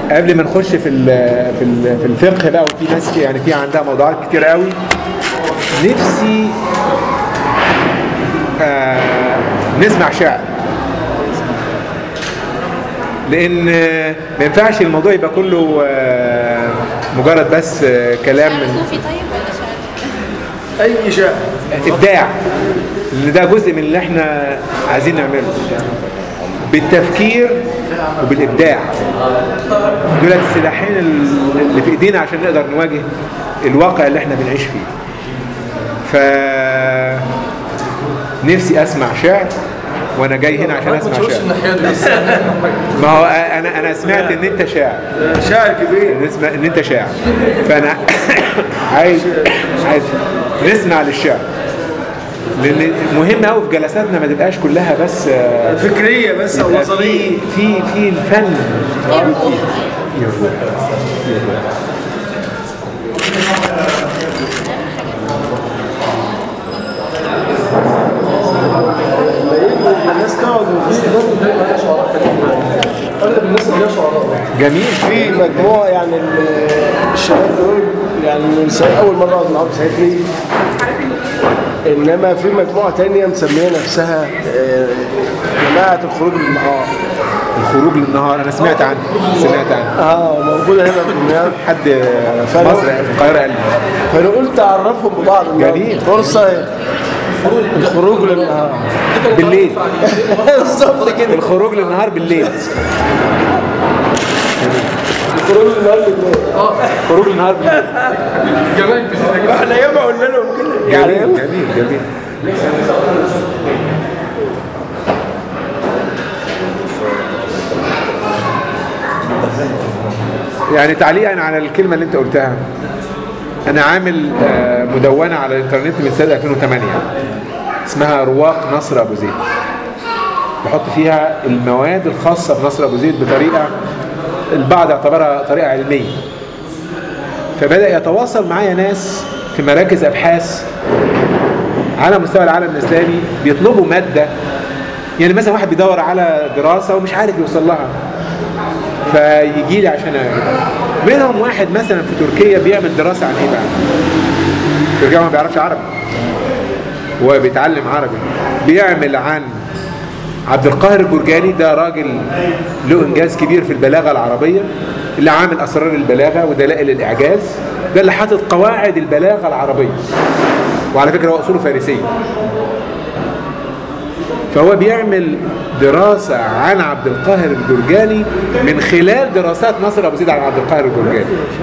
قبل ما نخش في ال- في ال- في الفقه بقى وفي ناس يعني في عندها موضوعات كتير قوي نفسي آه نسمع شعر لان ما ينفعش الموضوع يبقى كله آه مجرد بس آه كلام شعر من صوفي طيب ولا شعر اي شيء ابداع لان ده جزء من اللي احنا عايزين نعمله بالتفكير وبالابداع دول السلاحين اللي في ايدينا عشان نقدر نواجه الواقع اللي احنا بنعيش فيه ف نفسي اسمع شعر وانا جاي هنا عشان ما اسمع تشوفش شعر الناحيه دي بس ما هو انا انا سمعت ان انت شاعر شاعر كبير ان اسمع- ان انت شاعر فانا عايز عايز نسمع للشعر لان مهم قوي في جلساتنا ما تبقاش كلها بس آه، فكريه بس او يبقى نظريه في في في الفن في روح في الروح. في الروح. الناس تقعد وتستفاد دايما ليها شعراء اغلب الناس اللي ليها شعراء جميل في مجموعة يعني ال- الشباب دول يعني من سنة أول مرة أقعد معاهم ساعتني إنما في مجموعة تانية مسمية نفسها آه، جماعة الخروج بالنهار الخروج للنهار انا سمعت عنه سمعت عنه اه موجودة هنا في دمياط حد في فلو- مصر في القاهره قال لي فأنا قلت أعرفهم ببعض النهاردة. جميل. فرصة الخروج للنهار بالليل بالظبط كده الخروج للنهار بالليل الخروج للنهار بالليل خروج للنهار بالليل جمال احنا ياما قلنا لهم كده يعني جميل ياما جميل جميل يعني تعليقا على الكلمة اللي انت قلتها انا عامل آه، مدونة على الانترنت من سنة 2008 اسمها رواق نصر ابو زيد بحط فيها المواد الخاصة بنصر ابو زيد بطريقة البعض اعتبرها طريقة علمية فبدأ يتواصل معايا ناس في مراكز أبحاث على مستوى العالم الإسلامي بيطلبوا مادة يعني مثلا واحد بيدور على دراسة ومش عارف يوصل لها فيجي لي عشان أجيبها منهم واحد مثلا في تركيا بيعمل دراسة عن إيه بقى تركيا ما بيعرفش عربي هو بيتعلم عربي بيعمل عن عبد القاهر الجرجاني ده راجل له انجاز كبير في البلاغه العربيه اللي عامل اسرار البلاغه ودلائل الاعجاز ده اللي حاطط قواعد البلاغه العربيه وعلى فكره هو اصوله فارسيه فهو بيعمل دراسة عن عبد القاهر الجرجاني من خلال دراسات ناصر أبو زيد عن عبد القاهر الجرجاني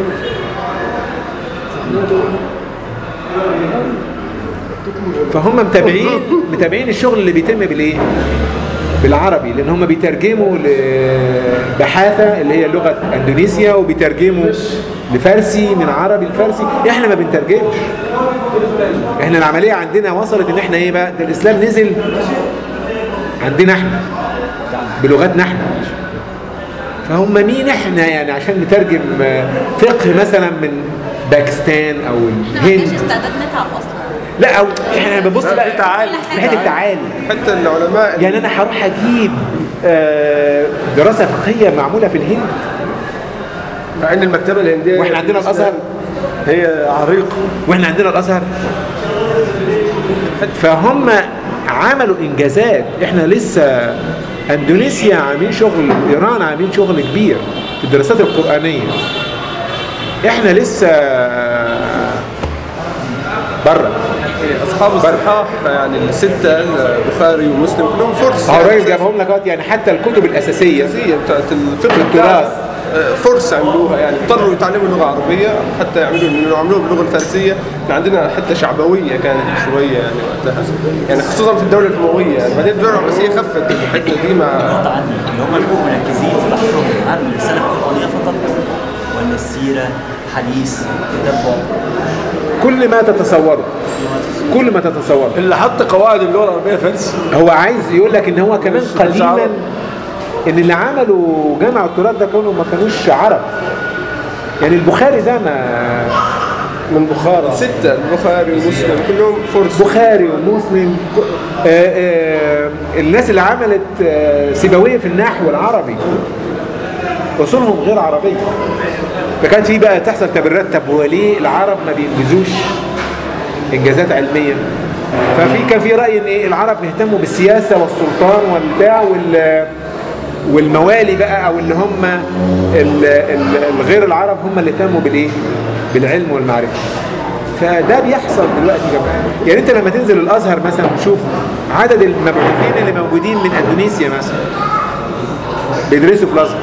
فهم متابعين متابعين الشغل اللي بيتم بالايه بالعربي لان هم بيترجموا لبحاثه اللي هي لغه اندونيسيا وبيترجموا لفارسي من عربي لفارسي احنا ما بنترجمش احنا العمليه عندنا وصلت ان احنا ايه بقى ده الاسلام نزل عندنا احنا بلغتنا احنا فهم مين احنا يعني عشان نترجم آه، فقه مثلا من باكستان او احنا ما عندناش الهند استعداد نتعب اصلا لا او احنا بنبص بقى في تعالي. في حته تعالي حتى العلماء يعني انا هروح اجيب آه، دراسه فقهيه معموله في الهند مع ان المكتبه الهنديه واحنا عندنا الازهر هي عريقه واحنا عندنا الازهر فهم عملوا انجازات احنا لسه اندونيسيا عاملين شغل ايران عاملين شغل كبير في الدراسات القرانيه احنا لسه بره اصحاب الصحاح يعني السته البخاري ومسلم كلهم فرس هو الراجل جابهم لك اهوت، يعني حتى الكتب الاساسيه الأساسية بتاعت الفقه التراث. بتاعها آه، فرس عملوها يعني اضطروا يتعلموا لغه عربيه حتى يعملوا انه عملوها باللغه الفارسيه كان عندنا حتى شعبويه كانت شويه يعني وقتها يعني خصوصا في الدوله الامويه يعني بعدين الدوله العباسيه خفت الحته دي مع نقطة عني اللي هم بيبقوا مركزين في بحثهم عن الرسالة القرآنية فقط ولا السيرة حديث تتبع كل ما تتصوره كل ما تتصوره اللي حط قواعد اللغه العربيه فارسي هو عايز يقول لك ان هو كمان مش قديما عرب. ان اللي عملوا جمع التراث ده كانوا ما كانوش عرب يعني البخاري ده ما من بخارى سته البخاري ومسلم كلهم فرس بخاري ومسلم آه، آه، الناس اللي عملت آه، سيبويه في النحو العربي اصولهم غير عربيه فكانت في بقى تحصل تبريرات طب هو ليه العرب ما بينجزوش انجازات علميه ففي كان في راي ان ايه العرب بيهتموا بالسياسه والسلطان والبتاع وال والموالي بقى او اللي هم ال- ال- الغير العرب هم اللي اهتموا بالايه بالعلم والمعرفه فده بيحصل دلوقتي كمان يعني انت لما تنزل الازهر مثلا وتشوف عدد المبعوثين اللي موجودين من اندونيسيا مثلا بيدرسوا في الازهر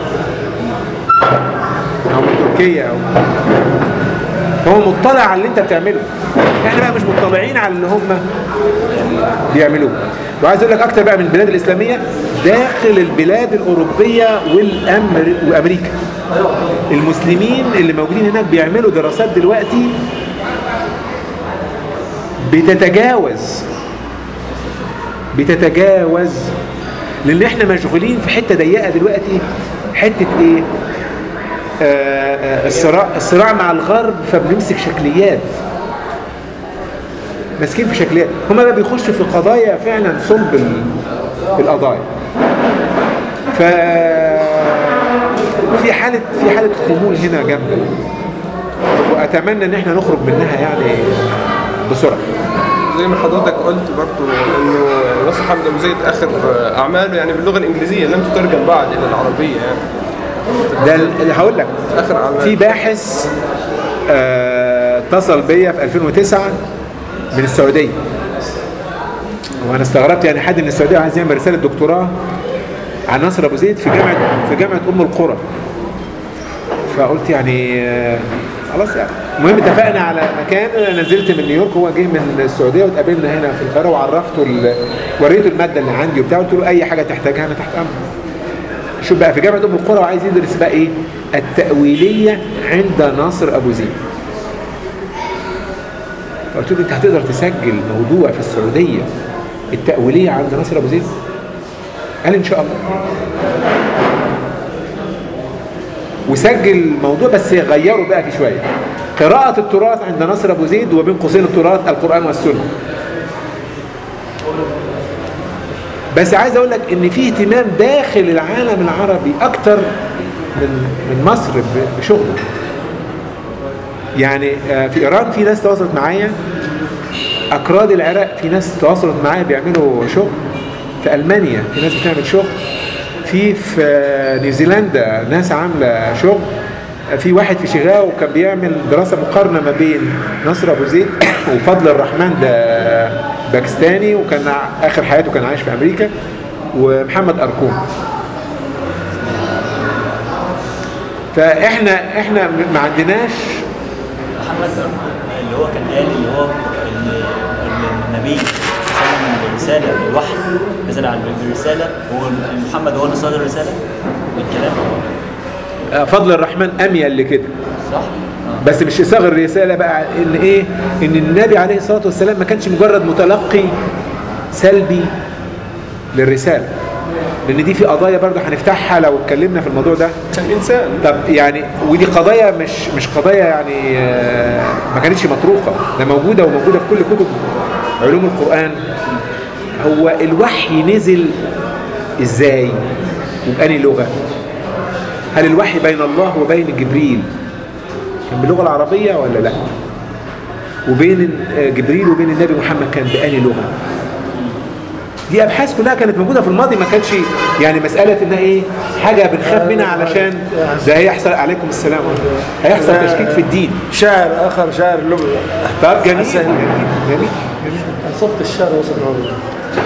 او من تركيا او هو مطلع على اللي انت بتعمله احنا بقى مش مطلعين على اللي هم بيعملوه وعايز اقول لك اكتر بقى من البلاد الاسلاميه داخل البلاد الاوروبيه والأمر... وامريكا المسلمين اللي موجودين هناك بيعملوا دراسات دلوقتي بتتجاوز بتتجاوز لان احنا مشغولين في حته ضيقه دلوقتي حته ايه آه، آه، الصراع الصراع مع الغرب فبنمسك شكليات ماسكين في شكليات هما بقى بيخشوا في قضايا فعلا صلب ال- القضايا ف في حالة في حالة خمول هنا جامدة وأتمنى إن احنا نخرج منها يعني بسرعة زي ما حضرتك قلت برضو انه يعني نصر حمد ابو زيد اخر اعماله يعني باللغه الانجليزيه لم تترجم بعد الى العربيه يعني ده اللي هقول لك اخر اعمال في باحث آه، اتصل بيا في 2009 من السعودية وانا استغربت يعني حد من السعودية عايز يعمل رسالة دكتوراه عن ناصر ابو زيد في جامعة في جامعة ام القرى فقلت يعني آه، خلاص يعني المهم اتفقنا على مكان انا نزلت من نيويورك هو جه من السعوديه واتقابلنا هنا في القاهره وعرفته ال... وريته الماده اللي عندي وبتاع قلت له اي حاجه تحتاجها انا تحت امرك شوف بقى في جامعه ام القرى وعايز يدرس بقى ايه التاويليه عند ناصر ابو زيد فقلت له انت هتقدر تسجل موضوع في السعوديه التاويليه عند ناصر ابو زيد قال ان شاء الله وسجل الموضوع بس غيره بقى في شويه قراءة التراث عند ناصر أبو زيد وبين قوسين التراث القرآن والسنة بس عايز أقول لك إن في اهتمام داخل العالم العربي أكتر من من مصر ب- بشغله يعني آه، في إيران في ناس تواصلت معايا أكراد العراق في ناس تواصلت معايا بيعملوا شغل في ألمانيا في ناس بتعمل شغل في في آه، نيوزيلندا ناس عاملة شغل في واحد في شيغاو كان بيعمل دراسة مقارنة ما بين نصر أبو زيد وفضل الرحمن ده باكستاني وكان ع- آخر حياته كان عايش في أمريكا ومحمد أركون فإحنا إحنا ما عندناش محمد اللي هو كان قال اللي هو ان إن النبي سلم الرساله بالوحي نزل على بالرساله هو محمد هو اللي صادر الرساله بالكلام آه، فضل الرحمن أميل لكده صح؟ بس مش صاغ الرسالة بقى ان ايه ان النبي عليه الصلاة والسلام ما كانش مجرد متلقي سلبي للرسالة لان دي في قضايا برضه هنفتحها لو اتكلمنا في الموضوع ده كان انسان طب يعني ودي قضايا مش مش قضايا يعني آه، ما كانتش مطروقة ده موجودة وموجودة في كل كتب علوم القرآن هو الوحي نزل ازاي وبأني لغة هل الوحي بين الله وبين جبريل كان باللغة العربية ولا لا وبين آه، جبريل وبين النبي محمد كان بأني لغة دي أبحاث كلها كانت موجودة في الماضي ما كانش يعني مسألة إنها إيه حاجة بنخاف منها علشان ده هيحصل عليكم السلام هيحصل تشكيك في الدين شاعر اخر شاعر لغه طب جميل حسن. جميل جميل صوت الشعر وصل هون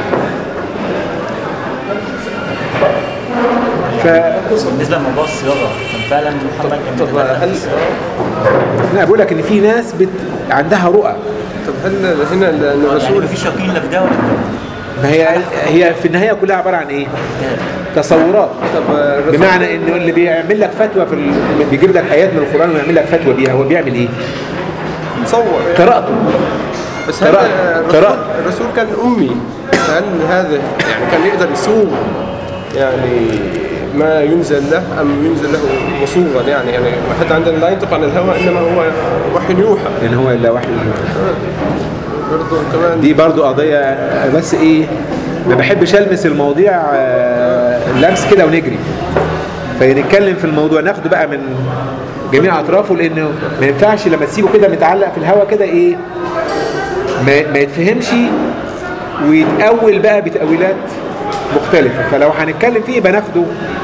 ف بالنسبه لموضوع الصياغه كان فعلا محمد كان طب بيتدخل في هل الصياغه أنا بقول لك إن في ناس بت... عندها رؤى طب هل هنا ال- يعني الرسول مفيش يقين لا في ده ولا في ده ما هي هي في النهاية كلها عبارة عن إيه؟ تصورات طب الرسول بمعنى إنه اللي بيعمل لك فتوى في ال... بيجيب لك آيات من القرآن ويعمل لك فتوى بيها هو بيعمل إيه؟ تصور قراءته بس هل قراءة. الرسول, قراءة. الرسول كان امي هل هذا يعني كان يقدر يصوغ يعني ما ينزل له ام ينزل له مصوغا يعني يعني حتى عندنا لا ينطق عن الهوى انما هو وحي يوحى إن هو إلا وحي برضه كمان دي برضو قضية بس ايه ما بحبش المس المواضيع آه، لمس كده ونجري فنتكلم في الموضوع ناخده بقى من جميع اطرافه لانه ما ينفعش لما تسيبه كده متعلق في الهواء كده ايه ما, ما يتفهمش ويتأول بقى بتأويلات مختلفة فلو هنتكلم فيه يبقى ناخده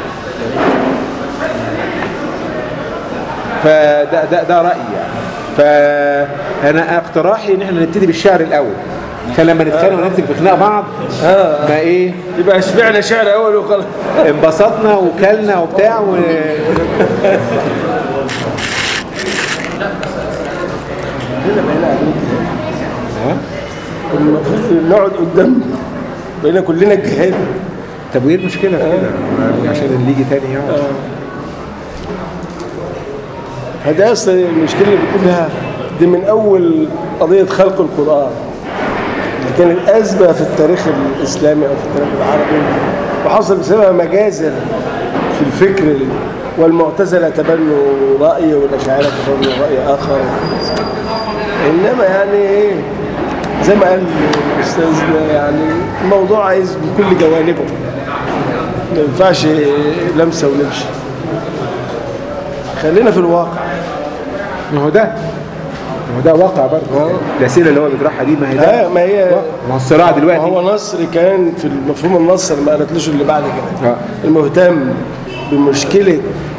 فده ده ده رأيي يعني فأنا اقتراحي إن احنا نبتدي بالشعر الأول عشان لما نتخانق ونمسك في خناق بعض ما إيه يبقى اشبعنا شعر اول وخلاص انبسطنا وكلنا وبتاع و... المفروض نقعد قدام بقينا كلنا جهاد طب وايه المشكلة في كده؟ عشان اللي يجي تاني يقعد هذا اصلا المشكله اللي بتقولها دي من اول قضيه خلق القران اللي كانت ازمه في التاريخ الاسلامي او في التاريخ العربي وحصل بسببها مجازر في الفكر والمعتزله تبنوا راي والاشاعره تبنوا راي اخر انما يعني ايه زي ما قال الاستاذ ده يعني الموضوع عايز بكل جوانبه ما ينفعش لمسه ونمشي خلينا في الواقع ما هو ده ما هو ده واقع برضه الأسئلة اللي هو بيطرحها دي ما هي ده اه ما هي ما هو الصراع ما دلوقتي هو نصر كان في المفهوم النصر ما قالتلوش اللي بعد كده آه. المهتم بمشكلة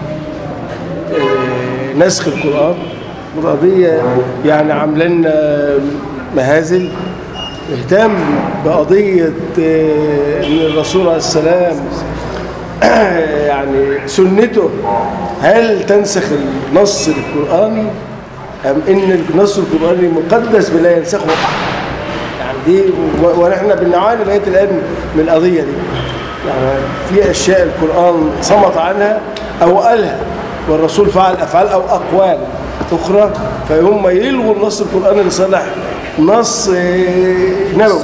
آه، نسخ القرآن قضية يعني عاملة لنا مهازل اهتم بقضية آه، ان الرسول عليه السلام يعني سنته هل تنسخ النص القرآني أم إن النص القرآني مقدس بلا ينسخه أحد يعني دي و- ونحن بنعاني لغايه الان من القضيه دي يعني في اشياء القران صمت عنها او قالها والرسول فعل افعال او اقوال اخرى فهم يلغوا النص القراني لصالح نص آه، نبوي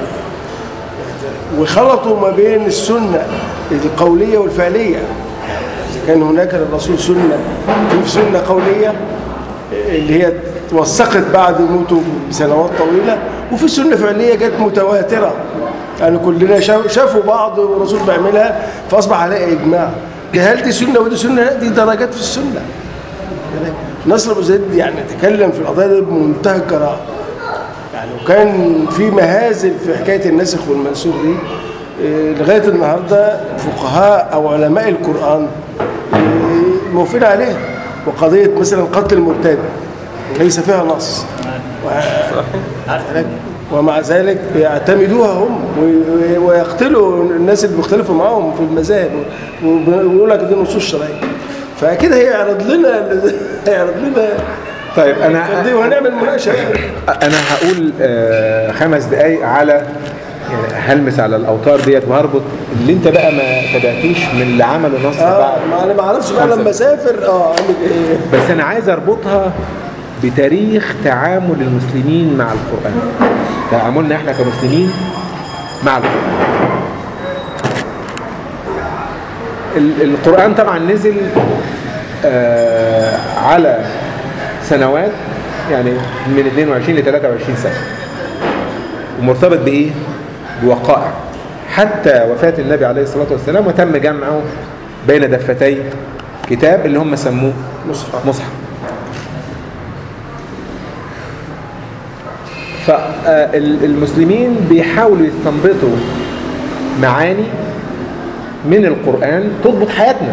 وخلطوا ما بين السنه القوليه والفعليه إذا كان هناك للرسول سنه في سنه قوليه اللي هي توثقت بعد موته بسنوات طويلة وفي سنة فعلية جت متواترة يعني كلنا شاف- شافوا بعض والرسول بيعملها فأصبح عليها إجماع دي هل دي سنة ودي سنة لا دي درجات في السنة نصر أبو زيد يعني تكلم في القضايا دي بمنتهى الجراءة يعني وكان في مهازل في حكاية الناسخ والمنسوخ دي إيه، لغاية النهاردة فقهاء أو علماء القرآن إيه، موافقين عليها وقضية مثلا قتل المرتد ليس فيها نص ومع ذلك يعتمدوها هم وي- ويقتلوا الناس اللي بيختلفوا معاهم في المذاهب ويقول لك دي نصوص شرعيه فاكيد هيعرض لنا هيعرض لنا طيب أنا دي وهنعمل مناقشه انا هقول آه، خمس دقايق على يعني هلمس على الاوتار ديت وهربط اللي انت بقى ما تابعتوش من اللي عمله نصر اه بعد ما انا ما اعرفش بقى خمسة. لما اسافر اه اعمل ايه بس انا عايز اربطها بتاريخ تعامل المسلمين مع القران تعاملنا احنا كمسلمين مع القران ال- القران طبعا نزل آه، على سنوات يعني من 22 ل 23 سنه ومرتبط بايه بوقائع حتى وفاه النبي عليه الصلاه والسلام وتم جمعه بين دفتي كتاب اللي هم سموه مصحف مصحف فالمسلمين بيحاولوا يستنبطوا معاني من القرآن تضبط حياتنا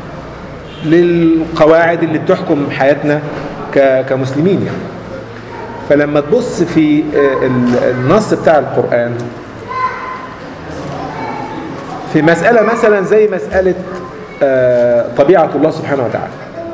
للقواعد اللي بتحكم حياتنا ك- كمسلمين يعني فلما تبص في آه، ال- النص بتاع القرآن في مسألة مثلا زي مسألة آه، طبيعة الله سبحانه وتعالى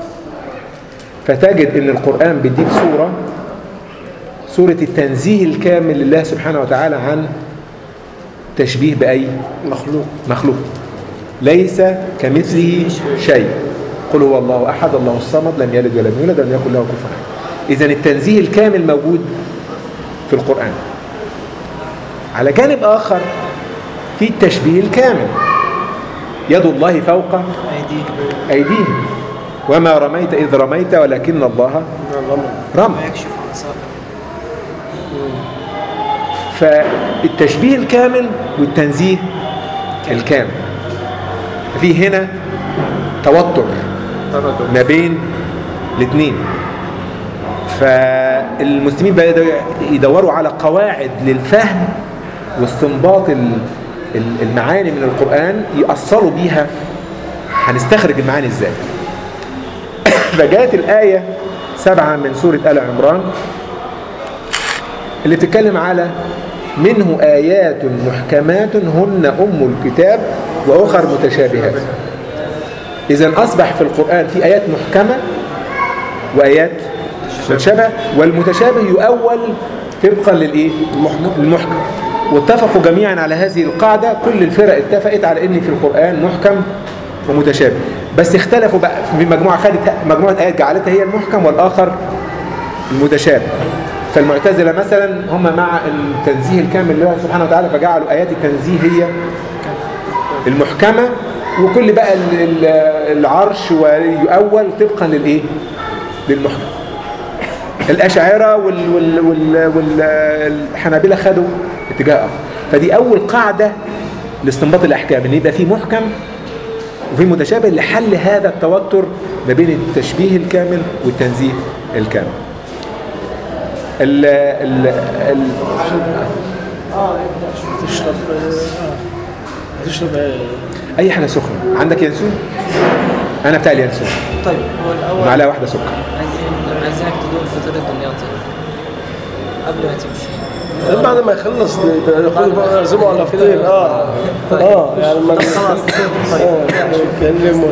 فتجد ان القرآن بيديك صورة صورة التنزيه الكامل لله سبحانه وتعالى عن تشبيه بأي مخلوق مخلوق ليس كمثله شيء قل هو الله أحد الله الصمد لم يلد ولم يولد ولم يكن له كفوا أحد إذا التنزيه الكامل موجود في القرآن على جانب آخر في التشبيه الكامل يد الله فوق أيديهم وما رميت إذ رميت ولكن الله رمى فالتشبيه الكامل والتنزيه الكامل في هنا توتر ما بين الاثنين فالمسلمين بدأوا يدوروا على قواعد للفهم واستنباط ال- ال- المعاني من القرآن يأصلوا بيها هنستخرج المعاني ازاي فجاءت الآية سبعة من سورة آل عمران اللي بتتكلم على منه آيات محكمات هن أم الكتاب وأخر متشابهات إذا أصبح في القرآن في آيات محكمة وآيات متشابهة والمتشابه يؤول طبقا للإيه؟ المحكم واتفقوا جميعا على هذه القاعدة كل الفرق اتفقت على ان في القرآن محكم ومتشابه بس اختلفوا بقى في مجموعة خدت مجموعة آيات جعلتها هي المحكم والآخر المتشابه فالمعتزلة مثلا هم مع التنزيه الكامل لله سبحانه وتعالى فجعلوا آيات التنزيه هي المحكمة وكل بقى ال- ال- العرش ويؤول طبقا للإيه؟ للمحكم الأشاعرة وال وال وال والحنابلة خدوا اتجاه آخر فدي أول قاعدة لاستنباط الأحكام إن يبقى في محكم وفي متشابه لحل هذا التوتر ما بين التشبيه الكامل والتنزيه الكامل ال ال ال تشرب تشرب أي حاجة سخنة عندك ينسون؟ أنا بتاع اليانسون طيب هو الاول معلقة واحدة سكر عايزين عايزينك تدور الفطير الدمياطي قبل ما تمشي بعد ما يخلص ياخدوا بقى يعزموا على فطير اه اه يعني ما خلاص اه يكلموا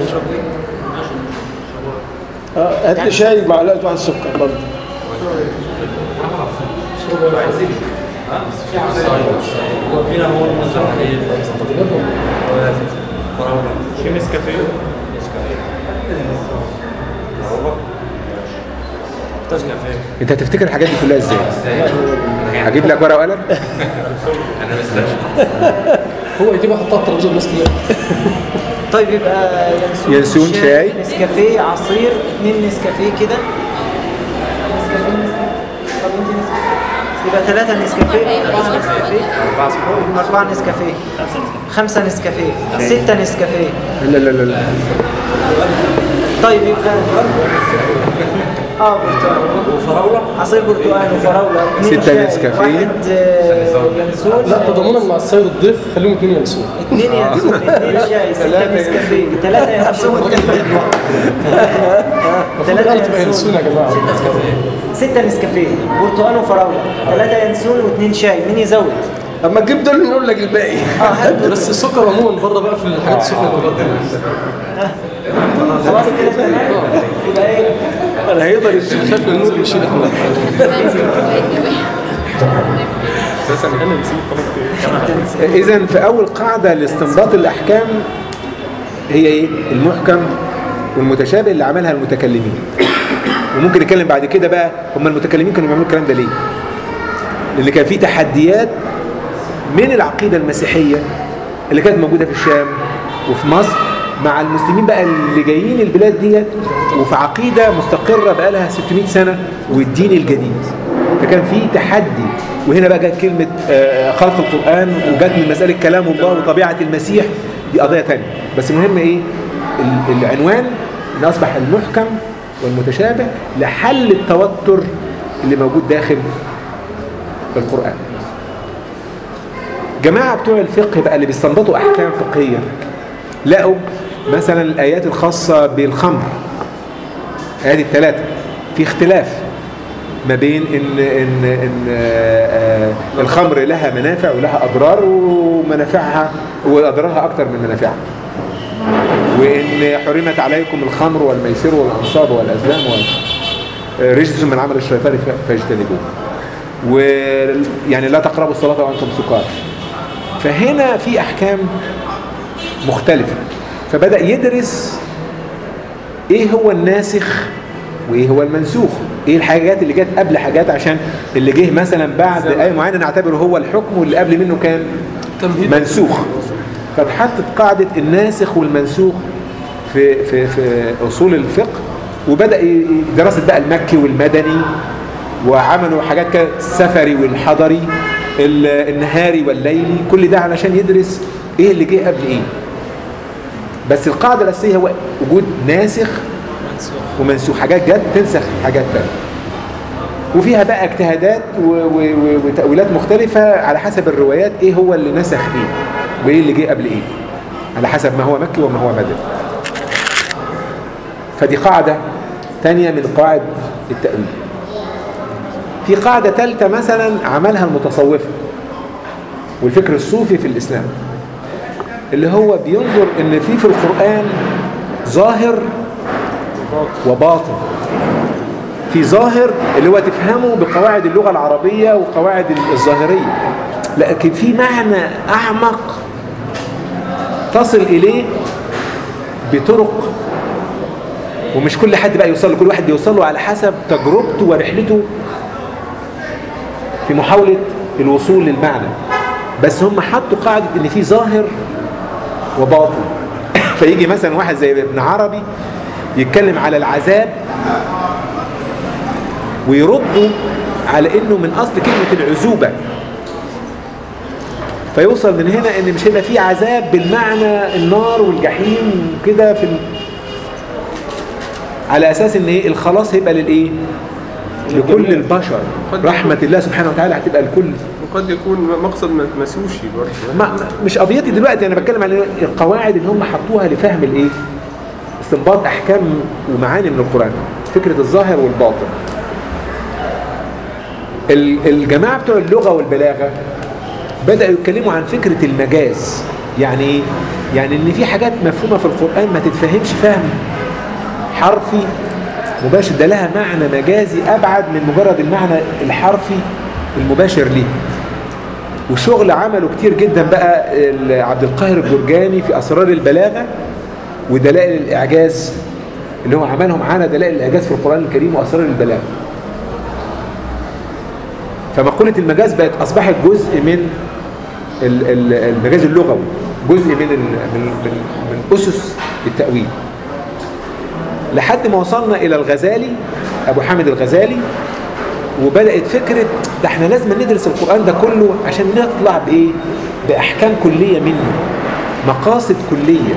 اه هات لي شاي معلقه واحد سكر برضه في نسكافيه أنت هتفتكر الحاجات دي كلها إزاي؟ هجيب لك ورقة وقلم؟ هو يجيب يحطها على الترابيزه الناس كلها طيب يبقى ينسون, ينسون شاي. نسكافيه عصير اتنين نسكافيه كده نسكافيه نسكافيه طب انت نسكافيه يبقى ثلاثة نسكافيه أربعة نسكافيه أربعة نسكافيه خمسة نسكافيه ستة نسكافيه لا لا لا لا طيب يبقى اه برتقال وفراولة عصير برتقال وفراولة اتنين ستة شاي، نسكافيه. واحد آه، ينسون لا تضامنا مع السيد الضيف خليهم اثنين ينسون اثنين ينسون اثنين شاي ستة نسكافيه ثلاثة ينسون المفروض قالوا تبقى ينسون يا جماعه ستة نسكافيه برتقال وفراولة ثلاثة ينسون واثنين شاي مين يزود؟ اما تجيب دول نقول لك الباقي بس السكر عموما بره بقى في الحاجات السخنه كلها خلاص كده تمام يبقى ايه؟ انا هيقدر يشيل شايف النور يشيل احمد إذا في أول قاعدة لاستنباط الأحكام هي إيه؟ المحكم والمتشابه اللي عملها المتكلمين وممكن نتكلم بعد كده بقى هم المتكلمين كانوا بيعملوا الكلام ده ليه؟ لأن كان في تحديات من العقيدة المسيحية اللي كانت موجودة في الشام وفي مصر مع المسلمين بقى اللي جايين البلاد ديت وفي عقيدة مستقرة بقى لها 600 سنة والدين الجديد فكان في تحدي وهنا بقى جت كلمة آه، خلق القرآن وجت من مسألة كلام الله وطبيعة المسيح دي قضية تانية بس المهم ايه ال- العنوان ان اصبح المحكم والمتشابه لحل التوتر اللي موجود داخل القرآن جماعة بتوع الفقه بقى اللي بيستنبطوا أحكام فقهية لقوا مثلا الآيات الخاصة بالخمر آيات الثلاثة في اختلاف ما بين إن, إن, إن آه، آه، الخمر لها منافع ولها أضرار ومنافعها وأضرارها أكتر من منافعها وإن حرمت عليكم الخمر والميسر والأنصاب والأزلام رجس من عمل الشيطان ف- فاجتنبوه ويعني لا تقربوا الصلاة وأنتم سكارى فهنا في أحكام مختلفة فبدأ يدرس إيه هو الناسخ وإيه هو المنسوخ إيه الحاجات اللي جت قبل حاجات عشان اللي جه مثلا بعد آية معينة نعتبره هو الحكم واللي قبل منه كان تمهيد منسوخ فاتحطت قاعدة الناسخ والمنسوخ في في في أصول الفقه وبدأ ي- دراسة بقى المكي والمدني وعملوا حاجات كده السفري والحضري ال- النهاري والليلي كل ده علشان يدرس ايه اللي جه قبل ايه بس القاعدة الأساسية هو وجود ناسخ ومنسوخ حاجات جت تنسخ حاجات تانية وفيها بقى اجتهادات و- و- و- وتأويلات مختلفة على حسب الروايات ايه هو اللي نسخ ايه وايه اللي جه قبل ايه على حسب ما هو مكي وما هو مدني فدي قاعدة تانية من قواعد التأويل في قاعدة ثالثة مثلا عملها المتصوفة والفكر الصوفي في الإسلام اللي هو بينظر ان في في القرآن ظاهر وباطن في ظاهر اللي هو تفهمه بقواعد اللغة العربية وقواعد الظاهرية لكن في معنى أعمق تصل إليه بطرق ومش كل حد بقى يوصل له كل واحد يوصل له على حسب تجربته ورحلته في محاولة الوصول للمعنى بس هم حطوا قاعدة ان في ظاهر وباطن فيجي مثلا واحد زي ابن عربي يتكلم على العذاب ويردوا على انه من اصل كلمة العزوبة فيوصل من هنا ان مش هيبقى في عذاب بالمعنى النار والجحيم كده في ال... على اساس ان ايه الخلاص هيبقى للايه لكل البشر رحمة الله سبحانه وتعالى هتبقى الكل وقد يكون مقصد مسوشي برضه ما ما- مش قضيتي دلوقتي انا بتكلم عن القواعد اللي هم حطوها لفهم الايه استنباط احكام ومعاني من القران فكره الظاهر والباطن ال- الجماعه بتوع اللغه والبلاغه بداوا يتكلموا عن فكره المجاز يعني ايه يعني ان في حاجات مفهومه في القران ما تتفهمش فهم حرفي مباشر ده لها معنى مجازي ابعد من مجرد المعنى الحرفي المباشر ليه وشغل عمله كتير جدا بقى ال- عبد القاهر الجرجاني في أسرار البلاغة ودلائل الإعجاز اللي هو عملهم على دلائل الإعجاز في القرآن الكريم وأسرار البلاغة فمقولة المجاز بقت أصبحت جزء من ال- ال- المجاز اللغوي جزء من ال- من من, من أسس التأويل لحد ما وصلنا إلى الغزالي أبو حامد الغزالي وبدأت فكرة ده احنا لازم ندرس القرآن ده كله عشان نطلع بإيه؟ بأحكام كلية منه مقاصد كلية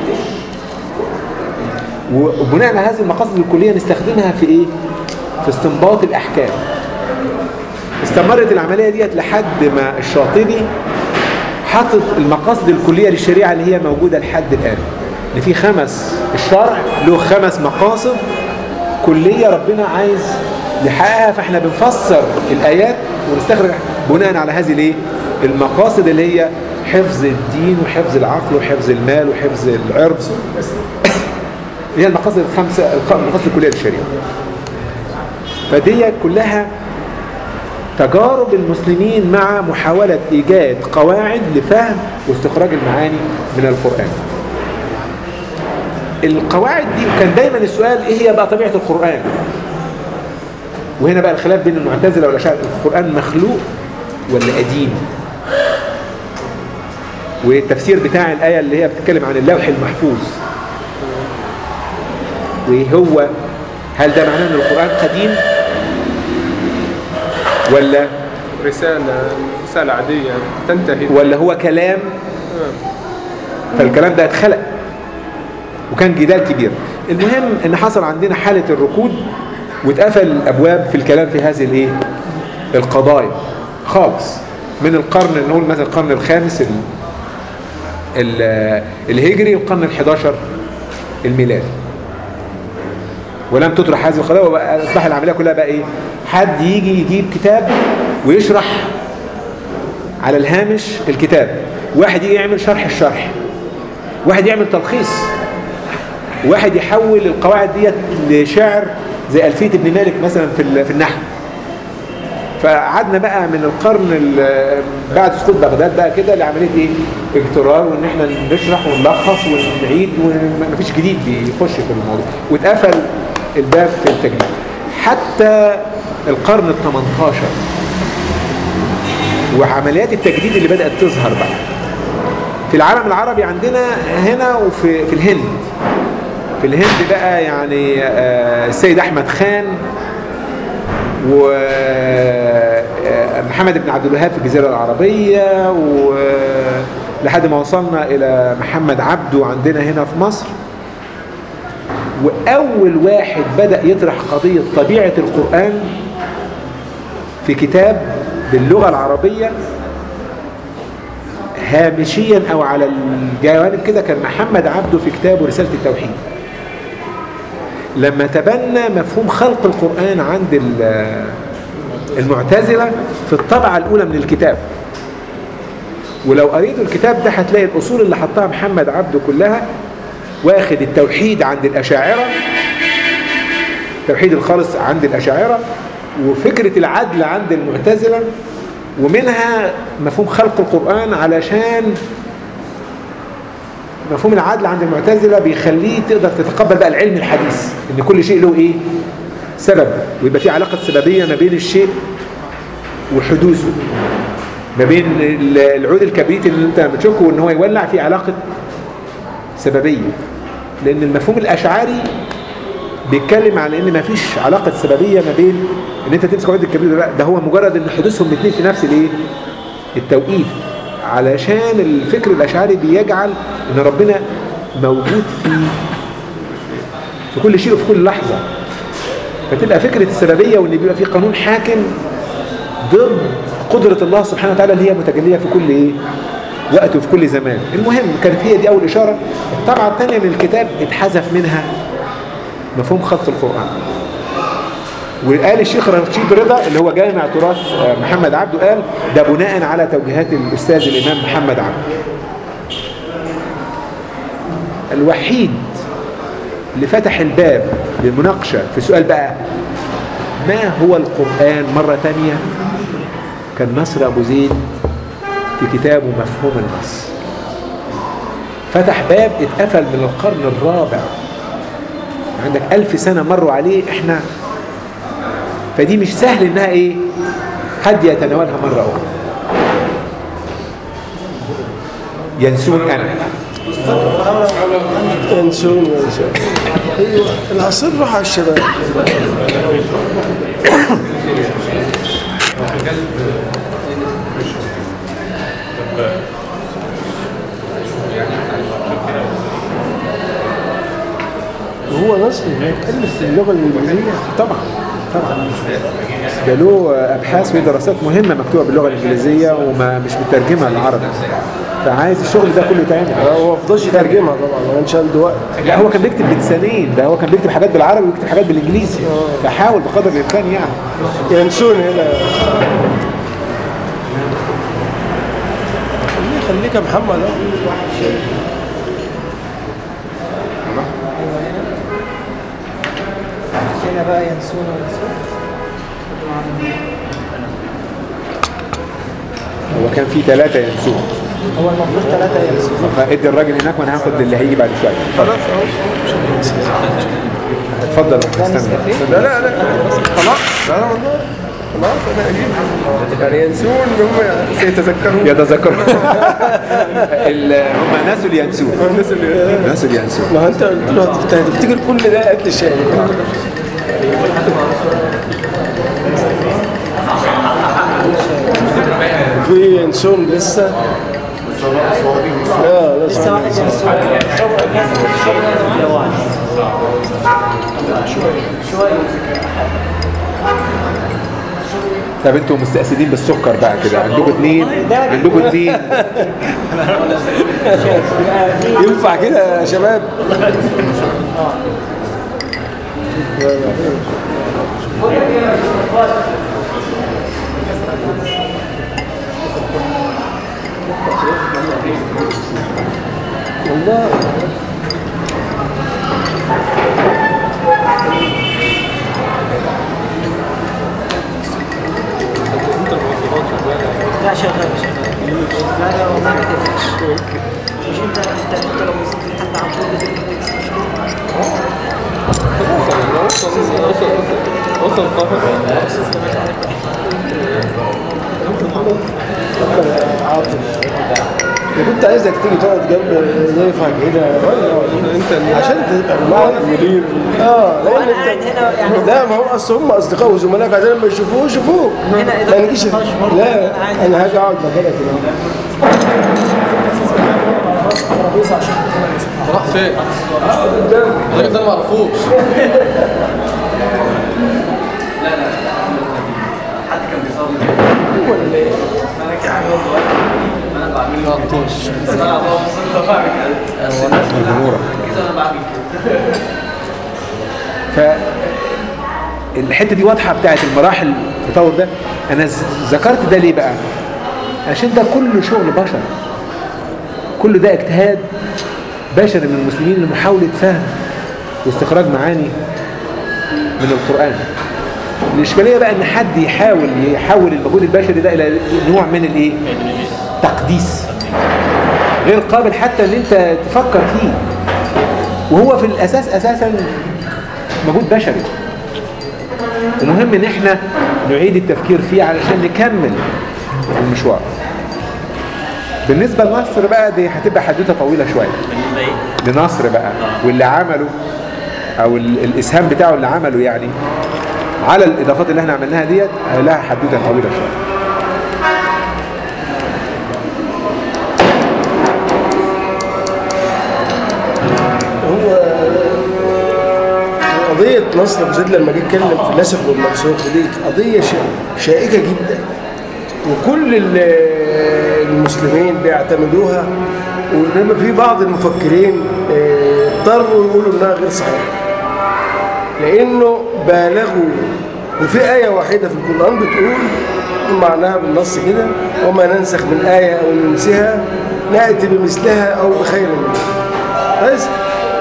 وبناء على هذه المقاصد الكلية نستخدمها في إيه؟ في استنباط الأحكام استمرت العملية ديت لحد ما الشاطبي حاطط المقاصد الكلية للشريعة اللي هي موجودة لحد الآن ان في خمس الشرع له خمس مقاصد كلية ربنا عايز يحققها فاحنا بنفسر الآيات ونستخرج بناء على هذه الايه المقاصد اللي هي حفظ الدين وحفظ العقل وحفظ المال وحفظ العرض هي المقاصد الخمسة المقاصد الكلية للشريعة فدي كلها تجارب المسلمين مع محاولة إيجاد قواعد لفهم واستخراج المعاني من القرآن القواعد دي كان دايما السؤال ايه هي بقى طبيعة القرآن وهنا بقى الخلاف بين المعتزلة والأشاعرة القرآن مخلوق ولا قديم والتفسير بتاع الآية اللي هي بتتكلم عن اللوح المحفوظ وهو هل ده معناه ان القرآن قديم ولا رسالة رسالة عادية تنتهي ولا هو كلام فالكلام ده اتخلق وكان جدال كبير المهم ان حصل عندنا حالة الركود واتقفل الابواب في الكلام في هذه الايه القضايا خالص من القرن نقول مثلا القرن الخامس ال- ال- الهجري والقرن ال11 الميلادي ولم تطرح هذه القضايا واصبح العمليه كلها بقى ايه حد يجي يجيب كتاب ويشرح على الهامش الكتاب واحد يجي يعمل شرح الشرح واحد يعمل تلخيص واحد يحول القواعد ديت لشعر زي ألفية ابن مالك مثلا في ال- في النحو فقعدنا بقى من القرن ال- بعد سقوط بغداد بقى كده لعمليه ايه اجترار وان احنا نشرح ونلخص ونعيد ومفيش جديد بيخش في الموضوع واتقفل الباب في التجديد حتى القرن ال 18 وعمليات التجديد اللي بدأت تظهر بقى في العالم العربي عندنا هنا وفي في الهند في الهند بقى يعني آه، السيد أحمد خان ومحمد بن عبد الوهاب في الجزيرة العربية ولحد ما وصلنا إلى محمد عبده عندنا هنا في مصر وأول واحد بدأ يطرح قضية طبيعة القرآن في كتاب باللغة العربية هامشيا أو على الجوانب كده كان محمد عبده في كتابه رسالة التوحيد لما تبنى مفهوم خلق القرآن عند ال- المعتزلة في الطبعة الأولى من الكتاب ولو قريتوا الكتاب ده هتلاقي الأصول اللي حطها محمد عبده كلها واخد التوحيد عند الأشاعرة التوحيد الخالص عند الأشاعرة وفكرة العدل عند المعتزلة ومنها مفهوم خلق القرآن علشان مفهوم العدل عند المعتزلة بيخليه تقدر تتقبل بقى العلم الحديث ان كل شيء له ايه سبب ويبقى في علاقة سببية ما بين الشيء وحدوثه ما بين ال- العود الكبريت اللي انت بتشكه ان هو يولع في علاقة سببية لان المفهوم الاشعري بيتكلم عن ان مفيش علاقة سببية ما بين ان انت تمسك عود الكبريت لا ده هو مجرد ان حدوثهم الاثنين في نفس الايه التوقيت علشان الفكر الاشعري بيجعل ان ربنا موجود في في كل شيء وفي كل لحظة فتبقى فكرة السببية وان بيبقى في قانون حاكم ضد قدرة الله سبحانه وتعالى اللي هي متجلية في كل ايه وقت وفي كل زمان المهم كانت هي دي اول اشارة الطبعة الثانية من الكتاب اتحذف منها مفهوم خلق القرآن وقال الشيخ رشيد رضا اللي هو جامع تراث آه، محمد عبده قال ده بناء على توجيهات الأستاذ الإمام محمد عبده الوحيد اللي فتح الباب للمناقشة في سؤال بقى ما هو القرآن مرة تانية كان نصر أبو زيد في كتابه مفهوم النص فتح باب اتقفل من القرن الرابع عندك ألف سنة مروا عليه احنا فدي مش سهل انها ايه حد يتناولها مرة أخرى ينسون أنا ينسون وينسون ايوه العصير راح على الشباب وهو نصر يتألف في اللغة الإنجليزية طبعا طبعا ده له ابحاث ودراسات مهمه مكتوبه باللغه الانجليزيه وما مش مترجمه للعربي فعايز الشغل ده كله يتعمل هو ما فضلش يترجمها طبعا ما كانش عنده وقت لا هو كان بيكتب بلسانين ده هو كان بيكتب حاجات بالعربي ويكتب حاجات بالانجليزي فحاول بقدر الامكان يعني ينسون هنا خليه خليك يا محمد أهو. هنا بقى ينسون وينسون هو كان في ثلاثه ينسون هو المفروض ثلاثة ينسون فادي الراجل هناك وانا هاخد اللي هيجي بعد شويه خلاص اهو اتفضل ده استنى نسكافيه لا لا لا خلاص لا لا والله خلاص انا اجيب يعني ينسون ان هم سيتذكرون يتذكر ال- هم ناس اليانسون الناس اللي ناس اليانسون ما انت قلت له هتفت- هتفتكر كل ده قتل الشاي في ينسون لسه لا لسه لسه واحد ينسون طب انتوا مستأسدين بالسكر بقى كده عندكم اتنين عندكم اتنين ينفع كده يا شباب والله لا شغال شغال لا لا والله ما تقلقش مش انت انت انت لو وصلت لحد عم تقول لي تكسب وصل وصل وصل القهر عاطف انا كنت عايزك تيجي تقعد جنب ضيفك كده انت اللي عشان تبقى معاك مدير اه لان وانا قاعد هنا يعني لا ما هو اصل هم اصدقاء وزملائك عشان لما يشوفوه يشوفوك هنا ما إدارة نجيش النقاش برضه لا أنا عادي. انا هاجي اقعد مكانك هنا ترابيزه عشان ربنا يستر راح فين؟ الراجل ده انا ما اعرفوش فالحته دي واضحه بتاعت المراحل التطور ده انا ز- ذكرت ده ليه بقى عشان ده كله شغل بشر كله ده اجتهاد بشري من المسلمين لمحاوله فهم واستخراج معاني من القران الاشكاليه بقى ان حد يحاول يحول المجهود البشري ده الى نوع من الايه تقديس غير قابل حتى ان انت تفكر فيه وهو في الاساس اساسا مجهود بشري المهم ان احنا نعيد التفكير فيه علشان نكمل المشوار بالنسبة لنصر بقى دي هتبقى حدوتة طويلة شوية بالنسبه ايه؟ لنصر بقى واللي عمله او ال- الاسهام بتاعه اللي عمله يعني على الاضافات اللي احنا عملناها ديت لها حدوتة طويلة شوية هو قضية نصر أبو زيد لما جه يتكلم في الناسخ والمنسوخ دي قضية شا- شائكة جدا وكل ال- المسلمين بيعتمدوها وإنما في بعض المفكرين آه، اضطروا يقولوا إنها غير صحيحة لأنه بالغوا وفي آية واحدة في القرآن بتقول معناها بالنص كده وما ننسخ من آية أو ننسها نأتي بمثلها أو بخير منها بس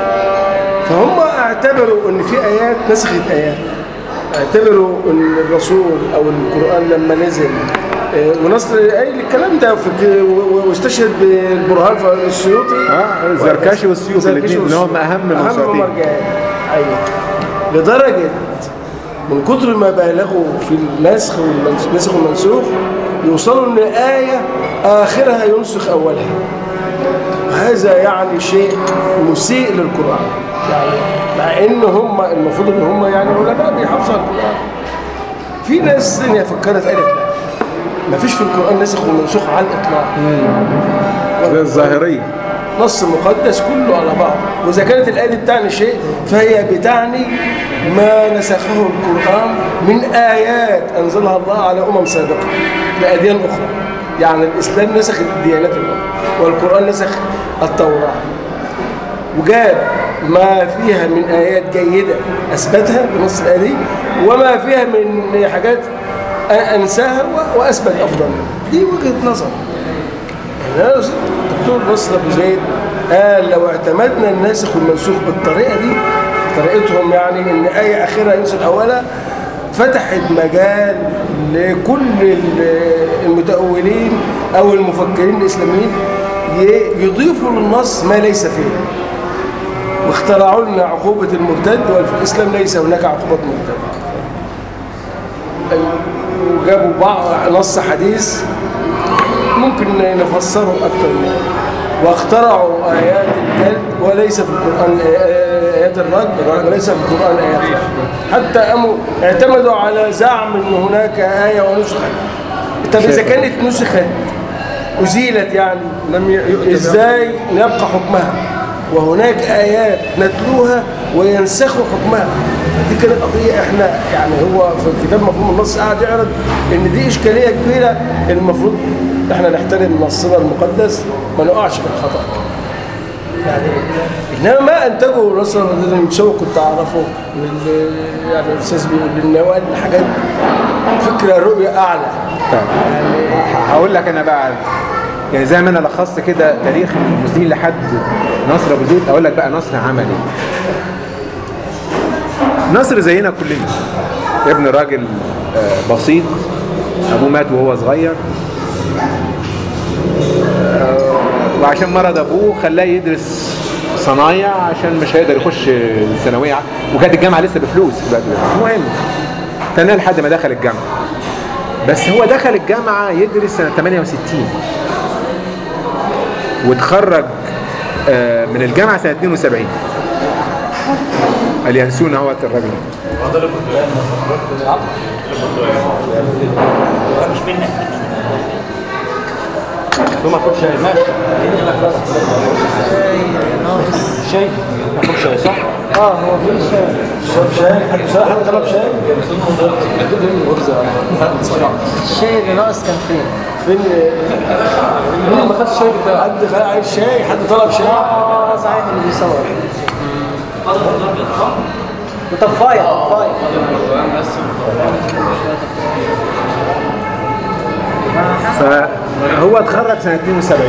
فهم اعتبروا ان في ايات نسخت ايات اعتبروا ان الرسول او القران لما نزل آه، ونصر قايل الكلام ده في ك- و- و- واستشهد بالبرهان في السيوطي اه الزركشي والسيوطي الزركشي الاثنين اللي هم والسيوطي. اهم اهم الموسوعتين مرجعين ايوه لدرجه من كتر ما بالغوا في النسخ والنسخ والمنسوخ يوصلوا ان ايه اخرها ينسخ اولها وهذا يعني شيء مسيء للقرآن يعني مع ان هم المفروض ان هم يعني علماء بيحافظوا على القرآن في ناس ثانية فكرت قالت لا ما فيش في القرآن نسخ ومنسوخ على الإطلاق زي الظاهرية نص مقدس كله على بعض وإذا كانت الآية دي بتعني شيء فهي بتعني ما نسخه القرآن من آيات أنزلها الله على أمم سابقة لأديان أخرى يعني الإسلام نسخ الديانات الأخرى والقرآن نسخ التوراة وجاب ما فيها من آيات جيدة أثبتها بنص الآية دي وما فيها من حاجات أنساها وأثبت أفضل دي وجهة نظر يعني أنا الدكتور نصر أبو زيد قال لو اعتمدنا الناسخ والمنسوخ بالطريقة دي طريقتهم يعني إن آية آخرها ينسخ أولها فتحت مجال لكل ال- المتأولين أو المفكرين الإسلاميين ي- يضيفوا للنص ما ليس فيه واخترعوا لنا عقوبة المرتد وفي الإسلام ليس هناك عقوبة مرتد وجابوا بعض نص حديث ممكن نفسره أكثر منه واخترعوا آيات الجلد وليس في القرآن آيات الرد وليس في القرآن آيات الرد حتى قاموا اعتمدوا على زعم أن هناك آية ونسخت طب إذا كانت نسخت أزيلت يعني لم ي- يؤتى ازاي يبقى حكمها وهناك ايات نتلوها وينسخوا حكمها دي كانت قضيه احنا يعني هو في كتاب مفهوم النص قاعد يعرض ان دي اشكاليه كبيره المفروض احنا نحترم نصنا المقدس ما نقعش في الخطا يعني انما ما انتجه نصر الرضا المتشوق كنت اعرفه وال- يعني الاستاذ بيقول لنا وقال حاجات فكره رؤيه اعلى طيب هقول لك انا بقى يعني زي ما انا لخصت كده تاريخ المسلمين لحد نصر ابو زيد اقول لك بقى نصر عمل ايه نصر زينا كلنا ابن راجل آه، بسيط ابوه مات وهو صغير آه، وعشان مرض ابوه خلاه يدرس صنايع عشان مش هيقدر يخش الثانويه وكانت الجامعه لسه بفلوس في الوقت ده المهم تنال لحد ما دخل الجامعه بس هو دخل الجامعة يدرس سنة 68 وتخرج آه، من الجامعة سنة 72 قال ينسون اهوت الراجل مش منك ثم اخد شاي ماشي شاي اخد شاي صح؟ اه هو في شاي شرب شاي حد شاي حد طلب شاي الشاي اللي ناقص كان فين؟ فين مين ما خدش شاي بتاع حد عايز شاي حد طلب شاي اه صحيح اللي بيصور وطفايه طفايه فهو اتخرج سنة 72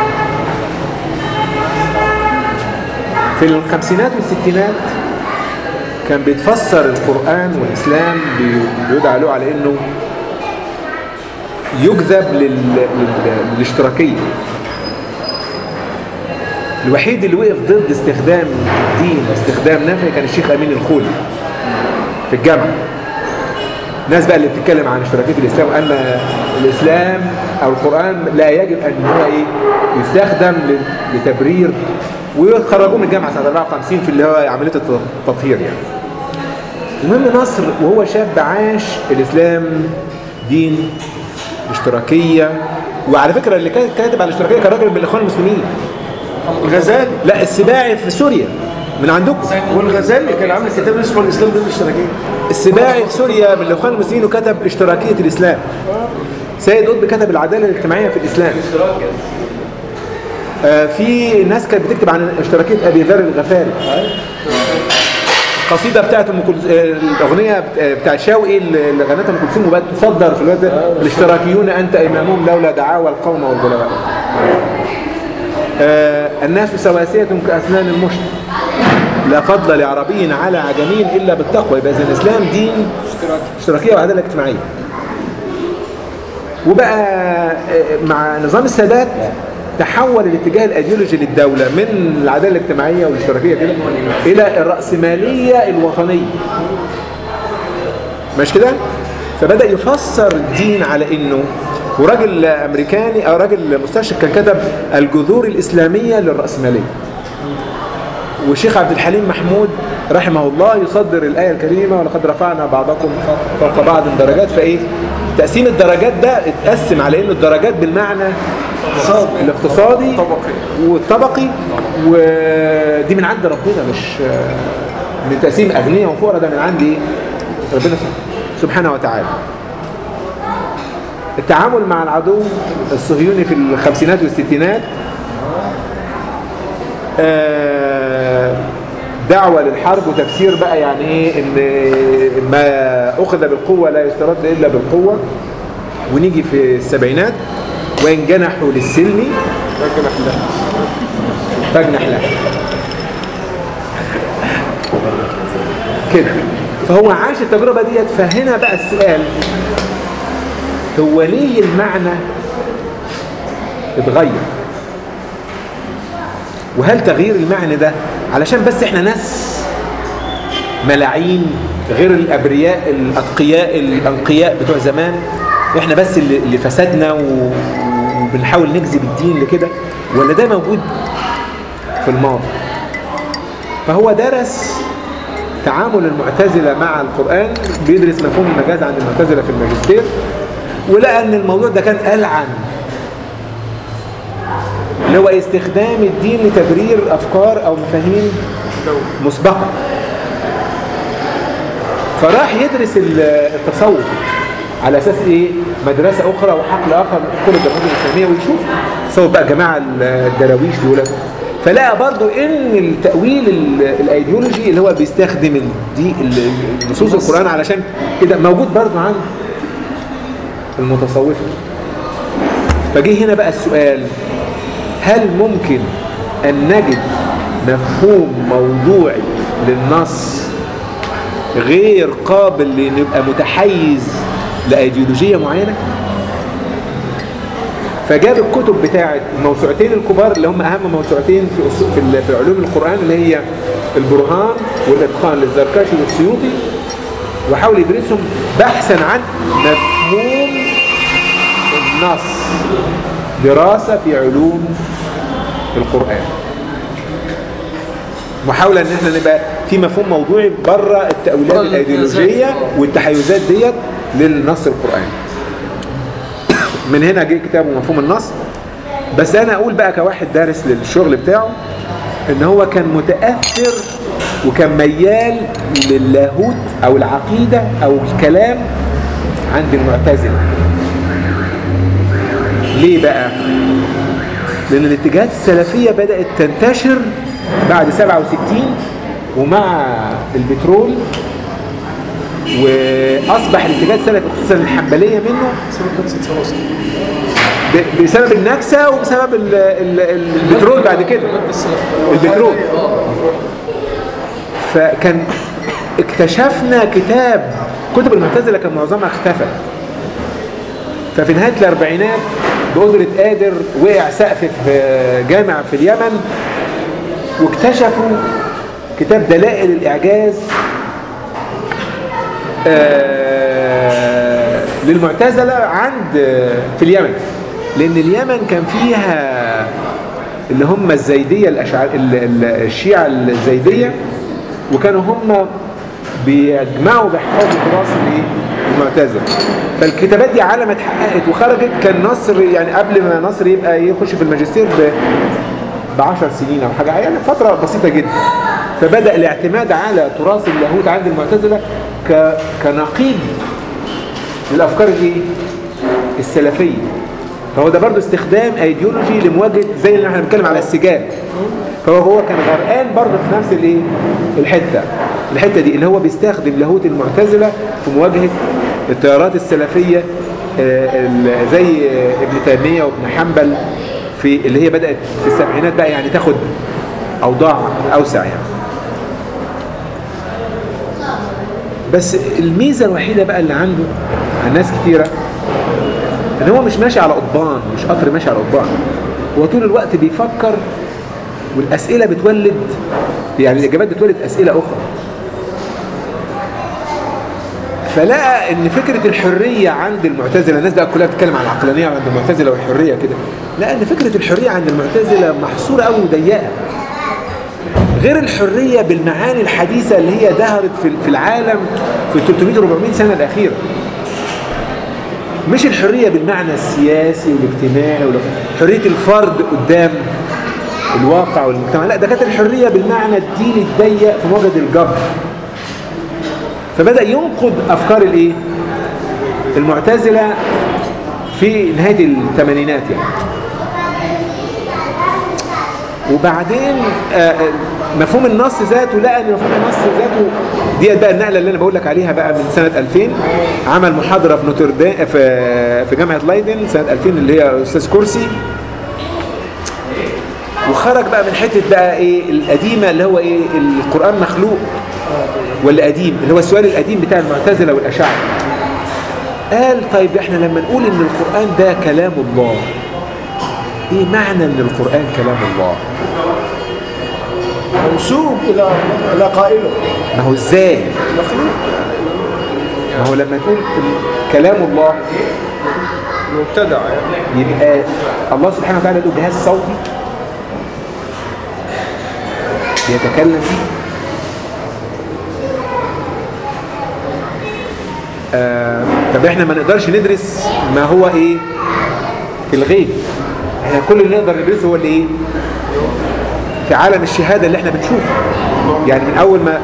في الخمسينات والستينات كان بيتفسر القرآن والإسلام بي- بيدعى له على إنه يجذب لل... لل... للاشتراكية الوحيد اللي وقف ضد استخدام الدين واستخدام نفعي كان الشيخ أمين الخولي في الجامعة الناس بقى اللي بتتكلم عن اشتراكية الإسلام أن الإسلام أو القرآن لا يجب أن هو إيه يستخدم ل- لتبرير وخرجوه من الجامعة سنة 54 في اللي هو عملية الت- التطهير يعني المهم نصر وهو شاب عاش الإسلام دين اشتراكية وعلى فكرة اللي كان كاتب على الاشتراكية كان راجل من الإخوان المسلمين الغزالي لا السباعي في سوريا من عندكم والغزالي كان عامل كتاب اسمه الاسلام ضد الاشتراكيه السباعي في سوريا من الاخوان المسلمين وكتب اشتراكيه الاسلام سيد قطب كتب العداله الاجتماعيه في الاسلام آه في ناس كانت بتكتب عن اشتراكيه ابي ذر الغفاري القصيده بتاعت ام كلث- آه، الاغنيه بت- آه، بتاع شوقي اللي غنتها ام كلثوم وبقت تصدر في الوقت ده الاشتراكيون انت امامهم لولا دعاوى القوم والغلباء آه الناس سواسية كأسنان المشط لا فضل لعربي على عجمي إلا بالتقوى يبقى إذا الإسلام دين اشتراكية وعدالة اجتماعية وبقى آه، مع نظام السادات تحول الاتجاه الايديولوجي للدولة من العدالة الاجتماعية والاشتراكية كده إلى الرأسمالية الوطنية مش كده؟ فبدأ يفسر الدين على إنه وراجل أمريكاني أو راجل مستشرق كان كتب الجذور الإسلامية للرأسمالية وشيخ عبد الحليم محمود رحمه الله يصدر الآية الكريمة ولقد رفعنا بعضكم فوق بعض درجات فإيه تقسيم الدرجات ده اتقسم على إنه الدرجات بالمعنى الاقتصادي والطبقي ودي من عند ربنا مش من تقسيم أغنياء وفقراء ده من عند إيه؟ ربنا سبحانه وتعالى التعامل مع العدو الصهيوني في الخمسينات والستينات آه، دعوة للحرب وتفسير بقى يعني ايه ان ما اخذ بالقوة لا يسترد الا بالقوة ونيجي في السبعينات وان جنحوا للسلم فاجنح له كده فهو عاش التجربة ديت فهنا بقى السؤال هو ليه المعنى اتغير وهل تغيير المعنى ده علشان بس احنا ناس ملاعين غير الابرياء الاتقياء الانقياء بتوع زمان احنا بس اللي, اللي فسدنا و- وبنحاول نجذب الدين لكده ولا ده موجود في الماضي فهو درس تعامل المعتزلة مع القرآن بيدرس مفهوم المجاز عند المعتزلة في الماجستير ولقى ان الموضوع ده كان ألعن اللي هو استخدام الدين لتبرير أفكار أو مفاهيم مسبقة فراح يدرس ال- التصوف على أساس إيه مدرسة أخرى وحقل آخر من كل الجمهورية الإسلامية ويشوف تصوف بقى جماعة ال- الدراويش دول فلقى برضو ان التأويل ال- الايديولوجي اللي هو بيستخدم الدي ال- نصوص القرآن علشان كده موجود برضو عند المتصوفة فجه هنا بقى السؤال هل ممكن أن نجد مفهوم موضوعي للنص غير قابل لأن يبقى متحيز لأيديولوجية معينة فجاب الكتب بتاعت الموسوعتين الكبار اللي هم أهم موسوعتين في أصول- في ال- في علوم القرآن اللي هي البرهان والإتقان للزركشي والسيوطي وحاول يدرسهم بحثا عن مفهوم النص دراسة في علوم القرآن محاولة ان احنا نبقى في مفهوم موضوعي بره التأويلات الايديولوجية والتحيزات ديت للنص القرآني من هنا جه كتابه مفهوم النص بس انا اقول بقى كواحد دارس للشغل بتاعه ان هو كان متاثر وكان ميال للاهوت او العقيده او الكلام عند المعتزله ليه بقى لان الاتجاهات السلفيه بدات تنتشر بعد 67 ومع البترول واصبح الاتجاه السلفي خصوصا الحنبليه منه ب- بسبب النكسه وبسبب ال ال ال البترول بعد كده البترول فكان اكتشفنا كتاب كتب المعتزله كان معظمها اختفت ففي نهايه الاربعينات بقدره قادر وقع سقف في جامع في اليمن واكتشفوا كتاب دلائل الاعجاز آه، للمعتزلة عند في اليمن لأن اليمن كان فيها اللي هم الزيدية الأشعار ال- ال- الشيعة الزيدية وكانوا هم بيجمعوا بيحفظوا تراث الايه المعتزلة فالكتابات دي على ما اتحققت وخرجت كان نصر يعني قبل ما نصر يبقى يخش في الماجستير ب ب 10 سنين او حاجه يعني فتره بسيطه جدا فبدا الاعتماد على تراث اللاهوت عند المعتزله ك... كنقيض للافكار الايه السلفيه فهو ده برضو استخدام ايديولوجي لمواجهه زي اللي احنا بنتكلم على السجاد فهو هو كان غرقان برضو في نفس الايه الحته الحته دي اللي هو بيستخدم لاهوت المعتزله في مواجهه التيارات السلفيه آه، ال- زي آه، ابن تيميه وابن حنبل في اللي هي بدات في السبعينات بقى يعني تاخد اوضاع اوسع يعني بس الميزه الوحيده بقى اللي عنده عن ناس كتيره ان هو مش ماشي على قضبان مش قطر ماشي على قضبان هو طول الوقت بيفكر والاسئله بتولد يعني الاجابات بتولد اسئله اخرى فلقى ان فكره الحريه عند المعتزله الناس بقى كلها بتتكلم عن العقلانيه عند المعتزله والحريه كده لقى ان فكره الحريه عند المعتزله محصوره قوي وضيقه غير الحريه بالمعاني الحديثه اللي هي ظهرت في في العالم في 300 400 سنه الاخيره مش الحريه بالمعنى السياسي والاجتماعي ولا حريه الفرد قدام الواقع والمجتمع لا ده كانت الحريه بالمعنى الديني الضيق في مواجهه الجبر فبدأ ينقض أفكار الإيه؟ المعتزلة في نهاية الثمانينات يعني وبعدين آه، آه، مفهوم النص ذاته لقى ان مفهوم النص ذاته دي بقى النقله اللي انا بقول لك عليها بقى من سنه 2000 عمل محاضره في نوتردام في في جامعه لايدن سنه 2000 اللي هي استاذ كرسي وخرج بقى من حته بقى ايه القديمه اللي هو ايه القران مخلوق ولا قديم اللي هو السؤال القديم بتاع المعتزله والاشاعره قال طيب احنا لما نقول ان القران ده كلام الله ايه معنى ان القران كلام الله منسوب الى الى قائله ما هو ازاي ما هو لما تقول كلام الله مبتدع يعني يبقى الله سبحانه وتعالى له جهاز صوتي بيتكلم فيه آه طب احنا ما نقدرش ندرس ما هو ايه في الغيب احنا كل اللي نقدر ندرسه هو اللي ايه في عالم الشهادة اللي احنا بنشوفه يعني من اول ما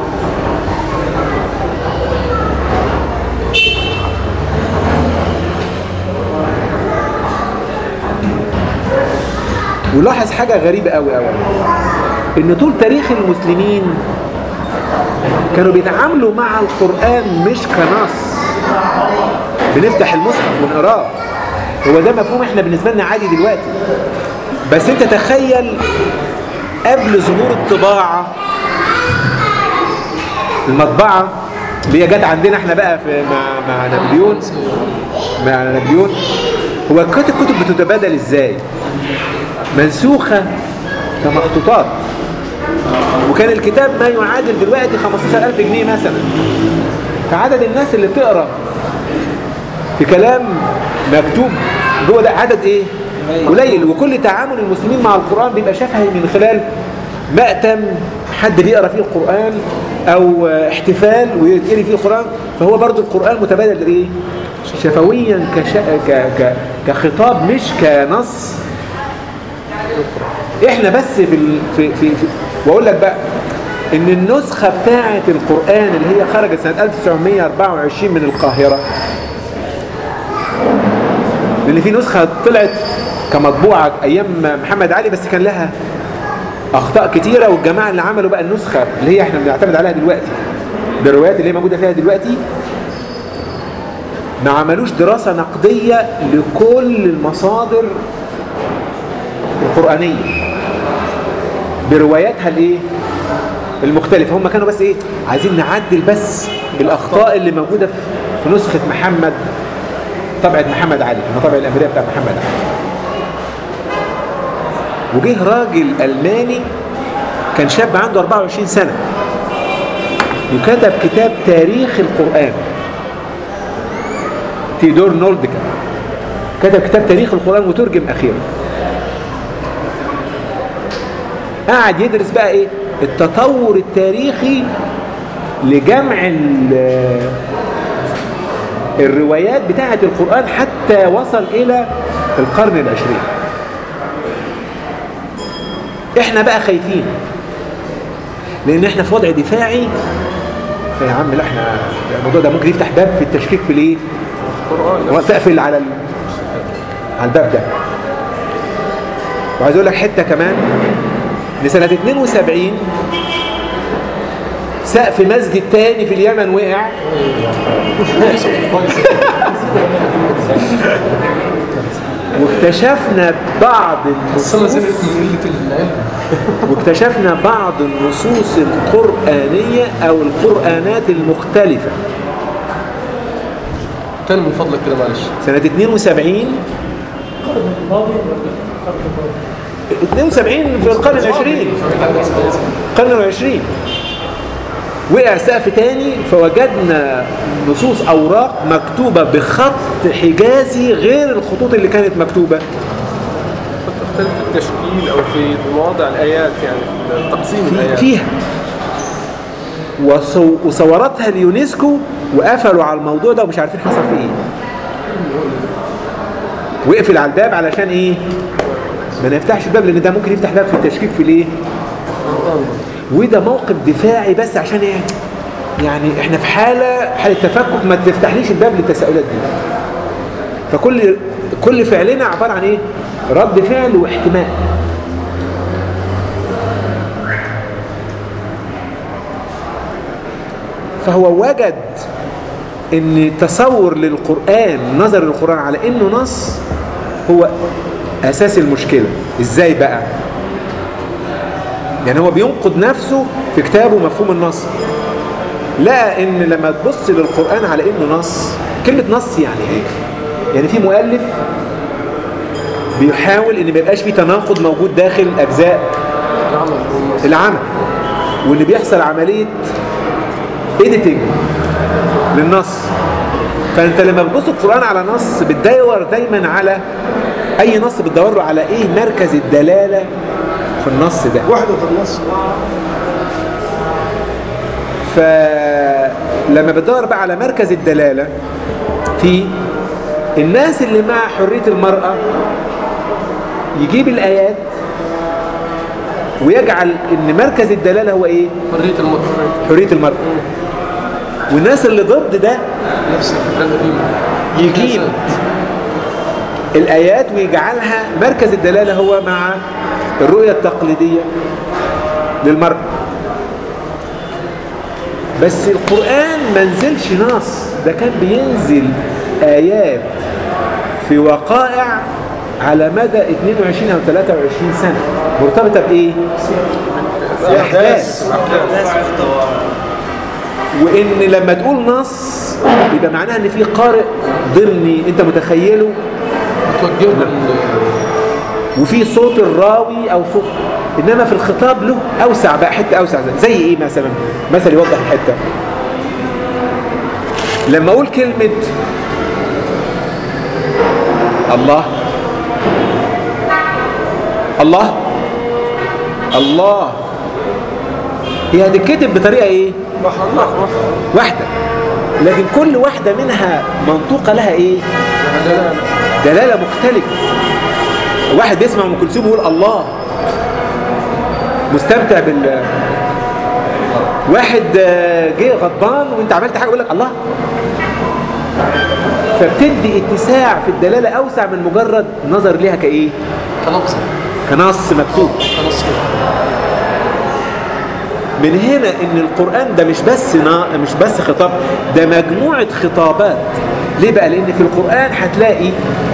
ولاحظ حاجة غريبة قوي قوي ان طول تاريخ المسلمين كانوا بيتعاملوا مع القرآن مش كنص بنفتح المصحف ونقراه هو ده مفهوم احنا بالنسبة لنا عادي دلوقتي بس انت تخيل قبل ظهور الطباعة المطبعة اللي هي جت عندنا احنا بقى في مع مع نابليون مع نابليون هو كانت الكتب بتتبادل ازاي؟ منسوخة كمخطوطات وكان الكتاب ما يعادل دلوقتي 15000 جنيه مثلا فعدد الناس اللي بتقرا في كلام مكتوب جوه ده عدد ايه؟ قليل وكل تعامل المسلمين مع القرآن بيبقى شفهي من خلال مأتم حد بيقرا فيه القرآن أو احتفال ويتقري فيه القرآن فهو برضو القرآن متبادل ايه؟ شفويا كش... ك... ك... كخطاب مش كنص احنا بس في ال... في في, في واقول لك بقى ان النسخه بتاعه القران اللي هي خرجت سنه 1924 من القاهره لان في نسخه طلعت كمطبوعه ايام محمد علي بس كان لها اخطاء كتيره والجماعه اللي عملوا بقى النسخه اللي هي احنا بنعتمد عليها دلوقتي بالروايات اللي هي موجوده فيها دلوقتي ما عملوش دراسه نقديه لكل المصادر القرانيه برواياتها الايه المختلفه هم كانوا بس ايه عايزين نعدل بس الاخطاء اللي موجوده في- في نسخه محمد طبعه محمد علي المطابع الامريكيه بتاع محمد علي وجه راجل ألماني كان شاب عنده 24 سنة وكتب كتاب تاريخ القرآن تيدور نولدكا كتب كتاب تاريخ القرآن وترجم أخيرا قعد يدرس بقى إيه التطور التاريخي لجمع ال- الروايات بتاعة القرآن حتى وصل إلى القرن العشرين احنا بقى خايفين لان احنا في وضع دفاعي يا عم لا احنا الموضوع ده ممكن يفتح باب في التشكيك في الايه وتقفل على ال... على الباب ده وعايز اقول لك حته كمان لسنه 72 سقف مسجد تاني في اليمن وقع واكتشفنا بعض السنة النصوص زنقت من قلة العلم واكتشفنا بعض النصوص القرآنية أو القرآنات المختلفة تاني من فضلك كده معلش سنة 72 72 في القرن العشرين القرن العشرين وقع سقف تاني فوجدنا نصوص أوراق مكتوبة بخط حجازي غير الخطوط اللي كانت مكتوبة تختلف في التشكيل او في في مواضع الايات يعني في تقسيم في الايات فيها وصو وصورتها اليونسكو وقفلوا على الموضوع ده ومش عارفين حصل فيه ايه وقفل على الباب علشان ايه ما نفتحش الباب لان ده ممكن يفتح باب في التشكيك في الايه وده موقف دفاعي بس عشان ايه يعني احنا في حاله حاله تفكك ما تفتحليش الباب للتساؤلات دي فكل كل فعلنا عباره عن ايه رد فعل واحتمال فهو وجد ان تصور للقرآن نظر للقرآن على انه نص هو اساس المشكلة ازاي بقى يعني هو بينقد نفسه في كتابه مفهوم النص لقى ان لما تبص للقرآن على انه نص كلمة نص يعني ايه يعني في مؤلف بيحاول ان ما يبقاش في تناقض موجود داخل اجزاء العمل واللي بيحصل عملية editing للنص فانت لما بتبص القرآن على نص بتدور دايما على اي نص بتدور له على ايه مركز الدلالة في النص ده وحده في النص فلما بتدور بقى على مركز الدلالة في الناس اللي مع حرية المرأة يجيب الآيات ويجعل ان مركز الدلالة هو ايه حرية المرأة حرية المرأة والناس اللي ضد ده نفس الفكرة القديمة يجيب الآيات ويجعلها مركز الدلالة هو مع الرؤية التقليدية للمرأة بس القرآن ما نزلش نص ده كان بينزل آيات في وقائع على مدى 22 أو 23 سنة مرتبطة بإيه؟ بأحداث وإن لما تقول نص يبقى معناها إن في قارئ ضمني أنت متخيله توجه له وفي صوت الراوي او صوت انما في الخطاب له اوسع بقى حته اوسع زي ايه مثلا مثل يوضح الحته لما اقول كلمه الله الله الله هي هتتكتب بطريقه ايه واحده لكن كل واحده منها منطوقه لها ايه دلاله مختلفه واحد بيسمع ام كلثوم ويقول الله مستمتع بال واحد آه، جه غضبان وانت عملت حاجه يقول لك الله فبتدي اتساع في الدلاله اوسع من مجرد نظر ليها كايه كنقص كنص مكتوب كنص كده من هنا ان القرآن ده مش بس نا... مش بس خطاب ده مجموعة خطابات ليه بقى لان في القرآن هتلاقي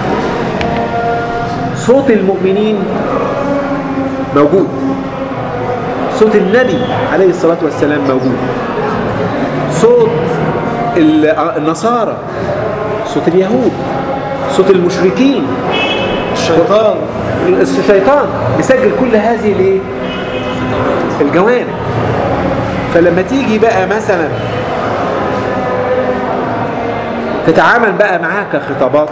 صوت المؤمنين موجود صوت النبي عليه الصلاة والسلام موجود صوت ال- النصارى صوت اليهود صوت المشركين الشيطان الشيطان بيسجل كل هذه الايه الجوانب فلما تيجي بقى مثلا تتعامل بقى معاه كخطابات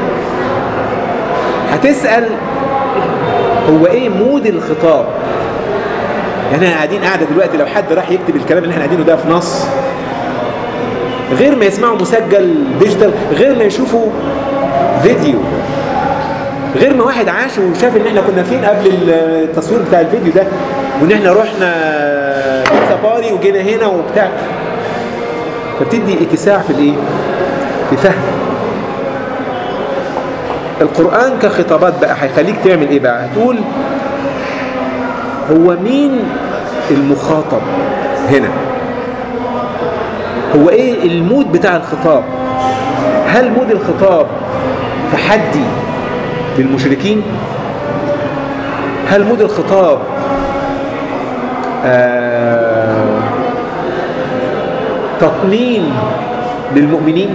هتسأل هو ايه مود الخطاب يعني احنا قاعدين قاعدة دلوقتي لو حد راح يكتب الكلام اللي احنا قاعدينه ده في نص غير ما يسمعوا مسجل ديجيتال غير ما يشوفوا فيديو غير ما واحد عاش وشاف ان احنا كنا فين قبل التصوير بتاع الفيديو ده وان احنا رحنا بيتزا باري وجينا هنا وبتاع فبتدي اتساع في الايه في فهم القرآن كخطابات بقى هيخليك تعمل ايه بقى هتقول هو مين المخاطب هنا هو ايه المود بتاع الخطاب هل مود الخطاب تحدي للمشركين هل مود الخطاب آه تطمين للمؤمنين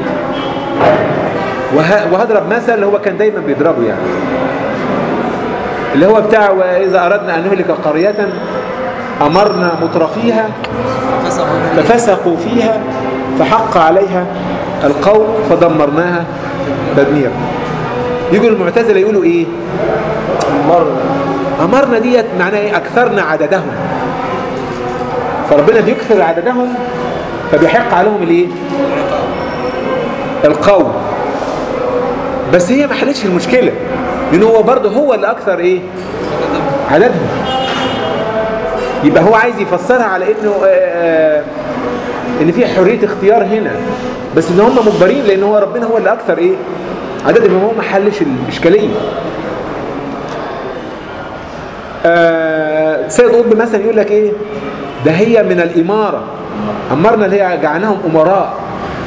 وه- وهضرب مثل اللي هو كان دايما بيضربه يعني اللي هو بتاع وإذا أردنا أن نهلك قرية أمرنا مترفيها ففسقوا فيها فحق عليها القول فدمرناها تدميرا يجوا المعتزله يقولوا ايه مرة امرنا ديت معناها ايه اكثرنا عددهم فربنا بيكثر عددهم فبيحق عليهم الايه القول بس هي ما حلتش المشكله لان هو برضه هو اللي اكثر ايه عددهم يبقى هو عايز يفسرها على انه آه، آه، ان في حريه اختيار هنا بس ان هم مجبرين لان هو ربنا هو اللي اكثر ايه عددهم هو ما حلش الاشكاليه آه، سيد قطب مثلا يقول لك ايه ده هي من الاماره امرنا اللي هي جعلناهم امراء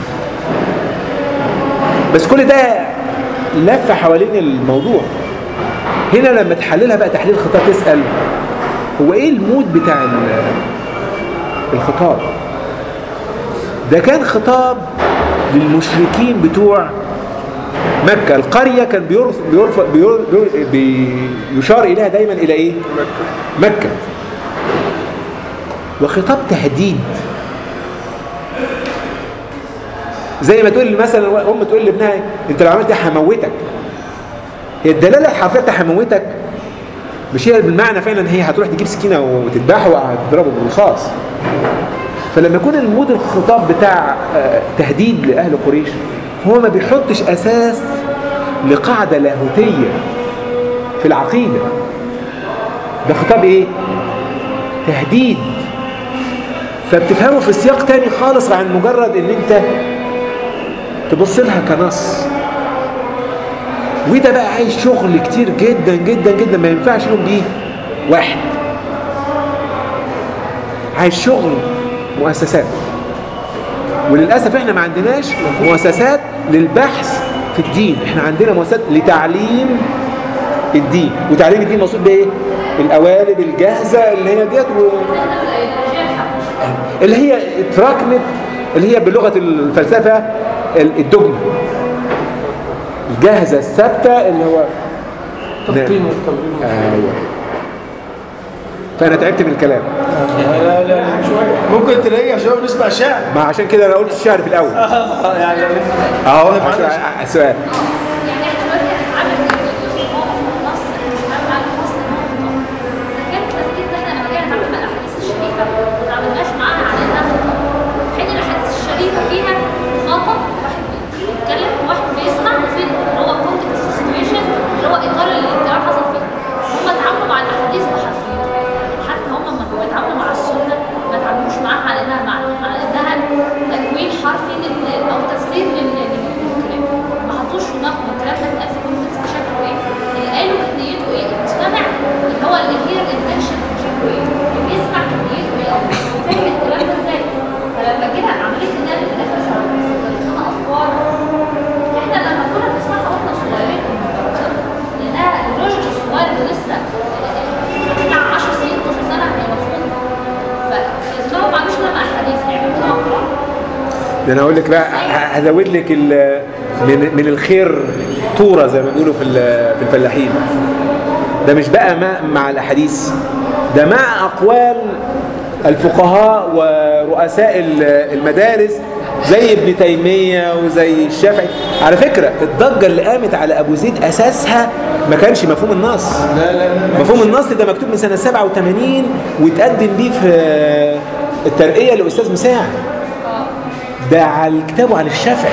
بس كل ده لف حوالين الموضوع هنا لما تحللها بقى تحليل خطاب تسال هو ايه المود بتاع ال- الخطاب ده كان خطاب للمشركين بتوع مكة القرية كان بيرف بيرف بير بي بيشار إليها دايما إلى إيه؟ مكة وخطاب تهديد زي ما تقول مثلا أم تقول لابنها أنت لو عملت إيه هموتك هي الدلالة الحرفية بتاع هموتك مش هي بالمعنى فعلا هي هتروح تجيب سكينة وتذبحه وهتضربه بالرصاص فلما يكون المود الخطاب بتاع آه، تهديد لأهل قريش هو ما بيحطش أساس لقاعدة لاهوتية في العقيدة ده خطاب إيه؟ تهديد فبتفهمه في سياق تاني خالص عن مجرد ان انت تبص لها كنص وده بقى عايز شغل كتير جدا جدا جدا ما ينفعش يقوم بيه واحد عايز شغل مؤسسات وللأسف احنا ما عندناش مؤسسات للبحث في الدين احنا عندنا مؤسسات لتعليم الدين وتعليم الدين مقصود بايه القوالب الجاهزة اللي هي ديت و... اللي هي اتراكمت اللي هي بلغة الفلسفة الدجم الجاهزة الثابتة اللي هو تلقين والتمرين ايوه فانا تعبت من الكلام لا لا لا ممكن تلاقيه عشان بنسمع شعر ما عشان كده انا قلت الشعر في الاول يعني اهو عشان- سؤال يعني احنا دلوقتي هنتعامل موقف النص هنتعامل على النص اذا كان التفكير ده احنا لما جينا نتعامل مع الاحاديث الشريفه ما تعاملناش معاها على انها خطاب في حين الاحاديث الشريفه فيها مخاطب واحد بيتكلم وواحد بيسمع وفي اللي هو كونتكست سيتويشن اللي هو اطار الكلام حصل فيه ده انا هقول لك بقى ه- هزود لك ال- من من الخير طوره زي ما بيقولوا في ال- في الفلاحين ده مش بقى مع, مع الاحاديث ده مع اقوال الفقهاء ورؤساء ال- المدارس زي ابن تيمية وزي الشافعي على فكرة الضجة اللي قامت على أبو زيد أساسها ما كانش مفهوم النص لا لا لا مفهوم النص ده مكتوب من سنة 87 وتقدم بيه في الترقية لأستاذ مساعد ده على كتابه عن الشافعي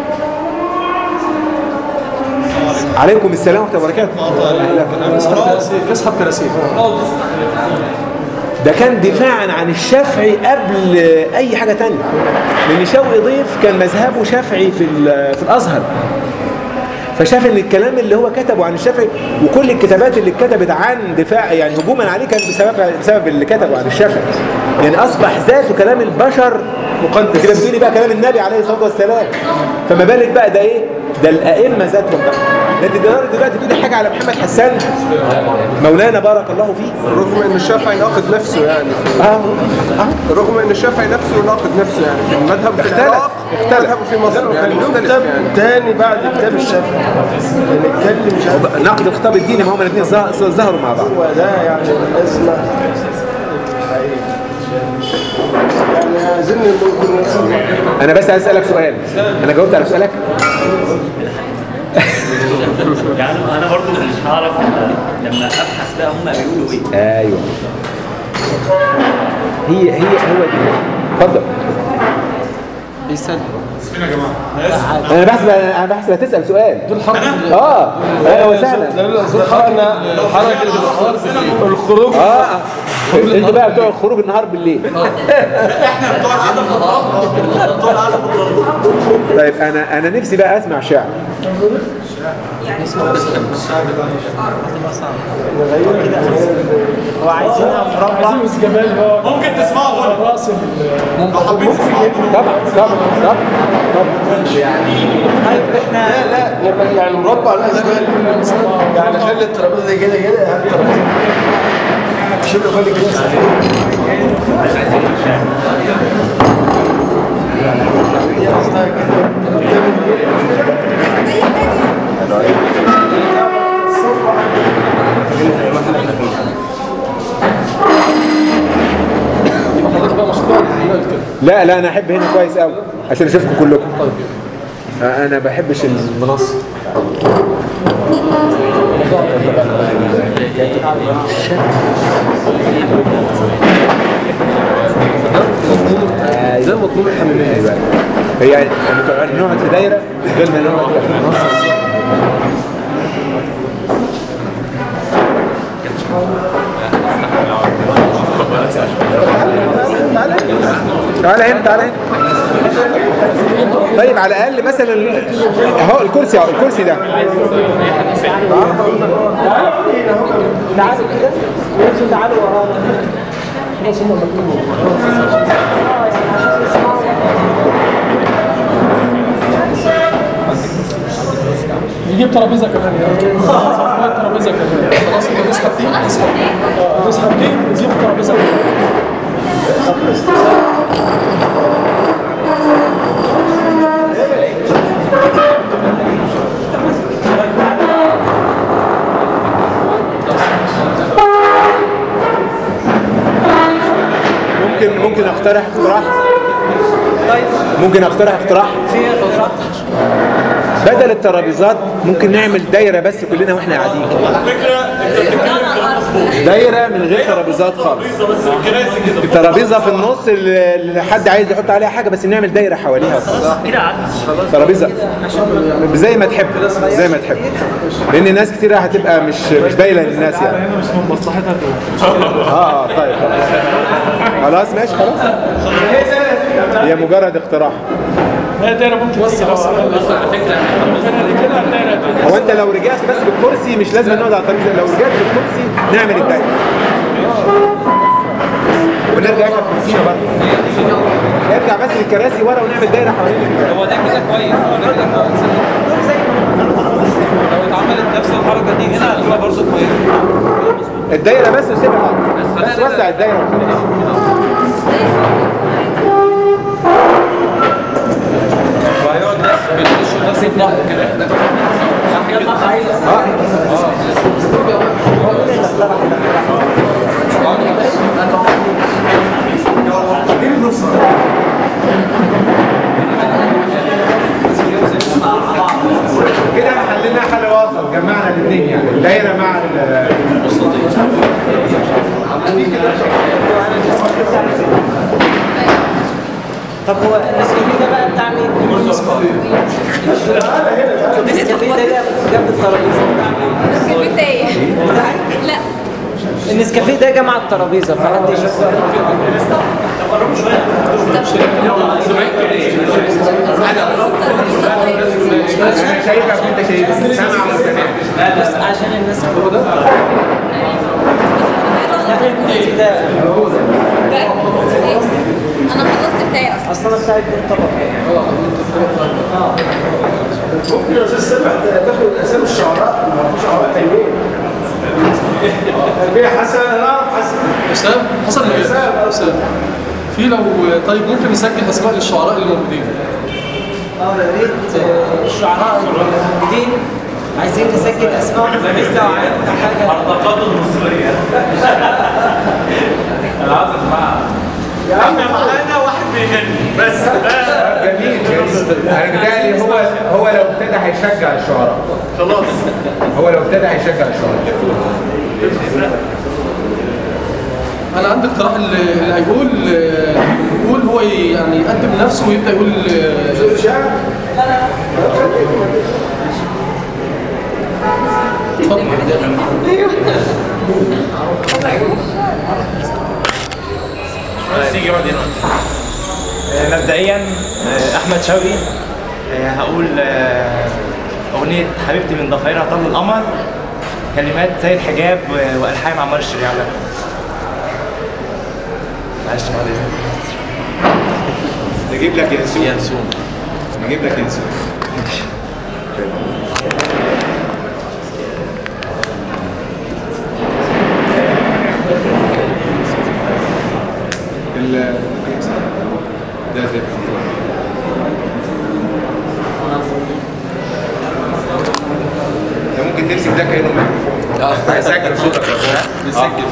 عليكم السلام ورحمة الله وبركاته اسحب كراسي اسحب كراسي ده كان دفاعا عن الشافعي قبل اي حاجه تانية لان شوقي ضيف كان مذهبه شافعي في ال- في الازهر فشاف ان الكلام اللي هو كتبه عن الشافعي وكل الكتابات اللي اتكتبت عن دفاع يعني هجوما عليه كان بسبب بسبب اللي كتبه عن الشافعي يعني اصبح ذاته كلام البشر مقدس كده بتقولي بقى كلام النبي عليه الصلاه والسلام فما بالك بقى ده ايه ده الائمه ذاتهم بقى ده انت دلوقتي دلوقتي تقولي حاجه على محمد حسان مولانا بارك الله فيه رغم ان الشافعي ناقد نفسه يعني اه اه رغم ان الشافعي نفسه ناقد نفسه يعني في المذهب في اختلف. العراق اختلف. ومذهبه في مصر يعني كان له مختلف كتاب يعني تاني بعد كتاب الشافعي يعني اتكلم مش عارف نقد الخطاب الديني ما هما الاثنين ظهروا مع بعض هو ده يعني الأزمة يعني عايزين ممكن نسمع انا بس عايز اسالك سؤال انا جاوبت على سؤالك يعني انا برضو مش هعرف لما ابحث بقى هم بيقولوا ايه ايوه هي هي هو دي اتفضل انا بحسب انا بحسب هتسال سؤال اه اهلا وسهلا خرجنا حركة الخروج اه انتوا بقى بتوع الخروج النهار بالليل طيب انا انا نفسي بقى اسمع شعر هو عايزينها مربع ممكن تسمعوا راس طبعا طبعا طبعا طبعا طيب احنا لا لا نبقى يعني مربع الأزمان يعني خلي الترابيزة دي كده كده هات الترابيزة عشان يخلي كده هي قصدها كده. حضرتك بقى مشروع دلوقتي كده لا لا انا احب هنا كويس قوي عشان اشوفكم كلكم آه، انا بحبش المنصه ده مطلوب الحمامية ايوه هي يعني نقعد في دايره غير ما نقعد في منصه تعالى هنا تعالى هنا طيب على الاقل مثلا اهو الكرسي اهو الكرسي ده تعالوا كده وانتوا تعالوا ورانا نجيب ترابيزه كمان يعني ترابيزه كمان خلاص كده نسحب دي نسحب دي آه، نسحب دي ونجيب ترابيزه كمان ممكن ممكن اقترح اقتراح ممكن اقترح اقتراح بدل الترابيزات ممكن نعمل دايره بس كلنا واحنا قاعدين دايره من غير ترابيزات خالص الترابيزه في النص اللي اللي حد عايز يحط عليها حاجه بس نعمل دايره حواليها كده قعدت ترابيزه زي ما تحب زي ما تحب لان ناس كتير هتبقى مش مش باينه للناس يعني مش من مصلحتها اه اه طيب خلاص ماشي خلاص هي مجرد اقتراح هي دايره ممكن بس بس على فكره كده الدايره دي هو انت لو رجعت بس بالكرسي مش لازم نقعد على الترابيزه لو رجعت بالكرسي نعمل الدايره ونرجع احنا بكرسينا برضه نرجع بس للكراسي ورا ونعمل دايره حوالين الكراسي. هو ده كده كويس هو ده كده كويس لو اتعملت نفس الحركه دي هنا هتبقى برضه كويسه الدايره بس وسيبها بس وسع الدايره وخلاص. نسيب بعض كده كده حلينا حل وسط جمعنا الاثنين يعني الدايره مع ال- طب هو النسكافيه ده بقى بتاع مين؟ النسكافيه ده جاب جاب الترابيزه بتاع مين؟ لا النسكافيه ده جمع الترابيزه فحد يشوف انا شايفك وانت شايف سامع وسامع بس عشان الناس هو ده ده انا خلصت بتاعي اصلا اصلا بتاعت طبق ممكن يا استاذ سامح تاخد اسامي الشعراء ما فيش شعراء تانيين تربيه حسن انا اعرف حسن حسام حسن حسام حسام في لو طيب ممكن نسجل اسماء للشعراء اللي موجودين اه يا ريت آه، الشعراء الموجودين عايزين نسجل اسمائهم بحيث لو عملنا حاجه الطاقات المصرية أنا عاوز أسمعها احنا معانا واحد بيغني بس جميل جميل انا بتهيألي هو هو لو ابتدى هيشجع الشعراء خلاص هو لو ابتدى هيشجع الشعراء انا عندي اقتراح اللي اللي هيقول يقول هو يعني يقدم نفسه ويبدا يقول اتفضل تيجي يقعد هنا مبدئيا آه، احمد شوقي آه، هقول آه، اغنيه حبيبتي من ضفايرها طل القمر كلمات سيد حجاب و- والحان عمار الشريعه معلش بعد اذنك نجيب لك ينسون ينسون نجيب لك ينسون ال ده ده انت ممكن تمسك ده كانه ميكروفون هيسجل صوتك بيسجل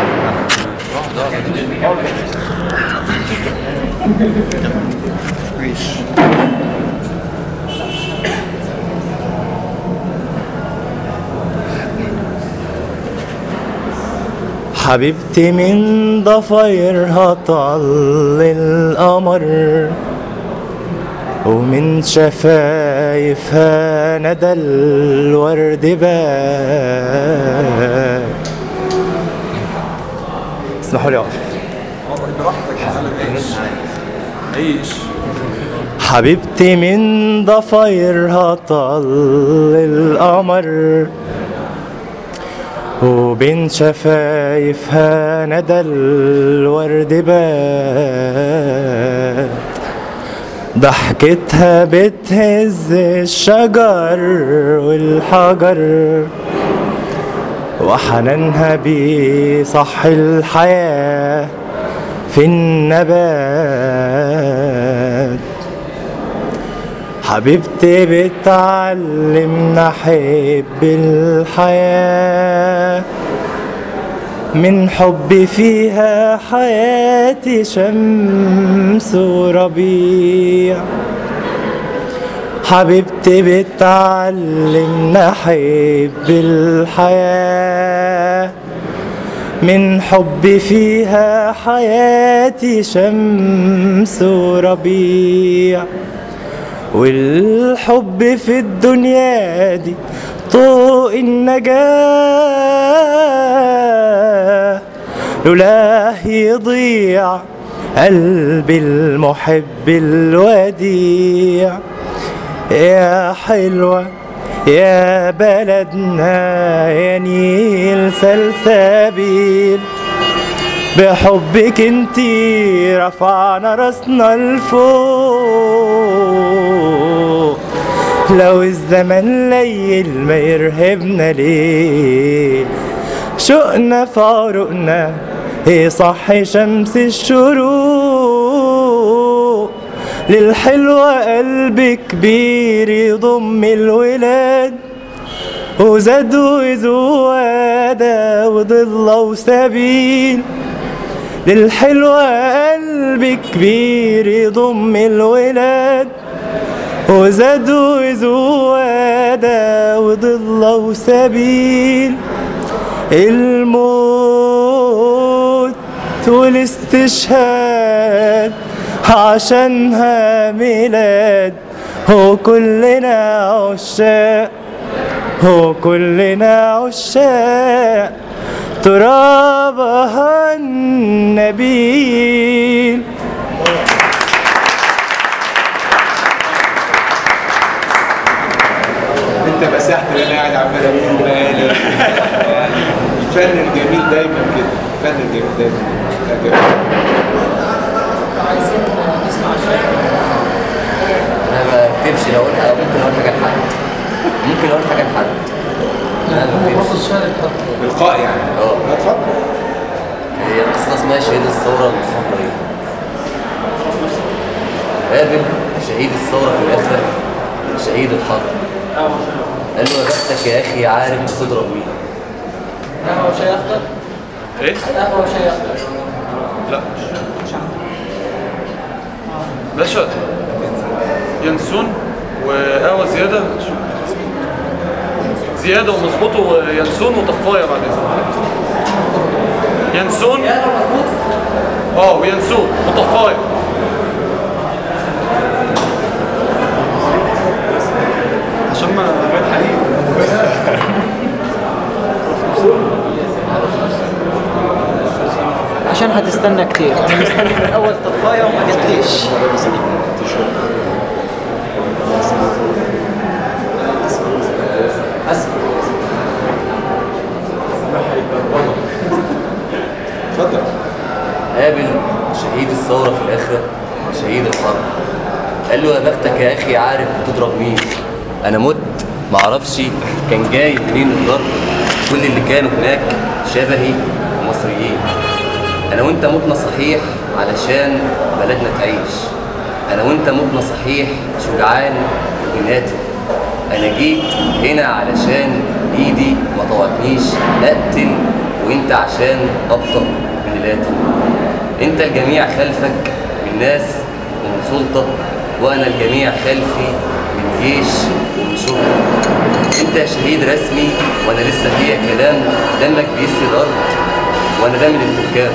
ماشي حبيبتي من ضفايرها طل القمر ومن شفايفها ندى الورد بات اسمحوا لي اقف حبيبتي من ضفايرها طل القمر وبين شفايفها ندى الورد بات ضحكتها بتهز الشجر والحجر وحنانها بيصحي الحياة في النبات حبيبتي بتعلمنا حب الحياة من حب فيها حياتي شمس وربيع حبيبتي بتعلمنا حب الحياة من حب فيها حياتي شمس وربيع والحب في الدنيا دي طوق النجاة لولاه يضيع قلبي المحب الوديع يا حلوة يا بلدنا يا نيل سلسبيل بحبك انتي رفعنا راسنا لفوق لو الزمن ليل ما يرهبنا ليه شوقنا في عروقنا ايه صح شمس الشروق للحلوة قلب كبير يضم الولاد وزاد وزوادة وضلة وسبيل للحلوة قلب كبير يضم الولاد وزاد وزوادة وضلة وسبيل الموت والاستشهاد عشانها ميلاد هو كلنا عشاق هو كلنا عشاق ترابها النبيل انت مسحت اللي انا قاعد عمال اقول مالي يعني الفن الجميل دايما كده الفن الجميل دايما لا جميل. انا ما بكتبش لو قلت ممكن اقول حاجه لحد ممكن اقول حاجه لحد انا ما بكتبش القاء يعني اه اتفضل هي قصه اسمها شهيد الثوره المصريه قابل شهيد الثوره في الاخر شهيد الحرب قال له يا بختك يا اخي عارف تضرب مين قهوة وشاي أخضر؟ ايه؟ قهوة وشاي أخضر لا باشا ينسون وقهوة زيادة زيادة ومظبوطه وينسون وطفاية بعد إذنك ينسون اه وينسون وطفاية عشان ما بقيت حليب عشان هتستنى كتير انا مستني من اول طفايه وما جاتليش اتفضل قابل شهيد الثورة في الآخرة شهيد الحرب قال له يا بختك يا أخي عارف بتضرب مين أنا مت معرفش كان جاي منين الضرب كل اللي كانوا هناك شبهي مصريين أنا وأنت متنا صحيح علشان بلدنا تعيش أنا وأنت متنا صحيح شجعان وبناتي أنا جيت هنا علشان إيدي ما طوعتنيش أقتل وأنت عشان أبطأ من القاتل انت الجميع خلفك من ناس ومن سلطة وانا الجميع خلفي من جيش ومن شرطة انت شهيد رسمي وانا لسه فيها كلام دمك بيسري الارض وانا ده من الحكام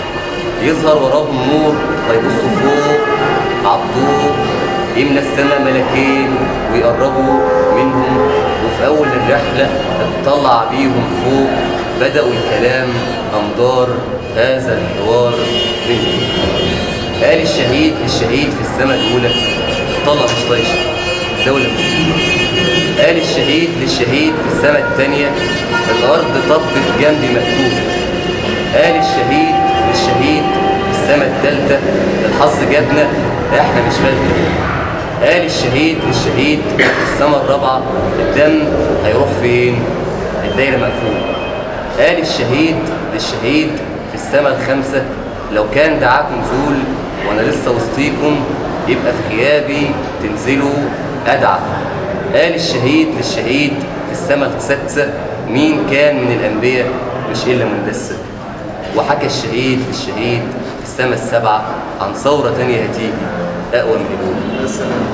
يظهر وراهم نور فيبصوا فوق عالضوء يملى السما ملكين ويقربوا منهم وفي اول الرحلة اطلع بيهم فوق بدأوا الكلام أمدار هذا الحوار منهم قال الشهيد الشهيد في السماء الأولى طلع مش طايشة دولة مسلمة قال الشهيد للشهيد في السماء الثانية الأرض طبت جنبي مكتوب قال الشهيد للشهيد في السماء الثالثة الحظ جابنا احنا مش فاكر قال الشهيد للشهيد في السماء الرابعة الدم هيروح فين؟ الدايرة مقفولة قال الشهيد للشهيد في السماء الخمسة لو كان دعاكم زول وانا لسه وسطيكم يبقى في غيابي تنزلوا ادعى قال الشهيد للشهيد في السماء السادسة مين كان من الانبياء مش الا مندسة وحكى الشهيد للشهيد في السماء السبعة عن ثورة تانية هتيجي اقوى من الأولى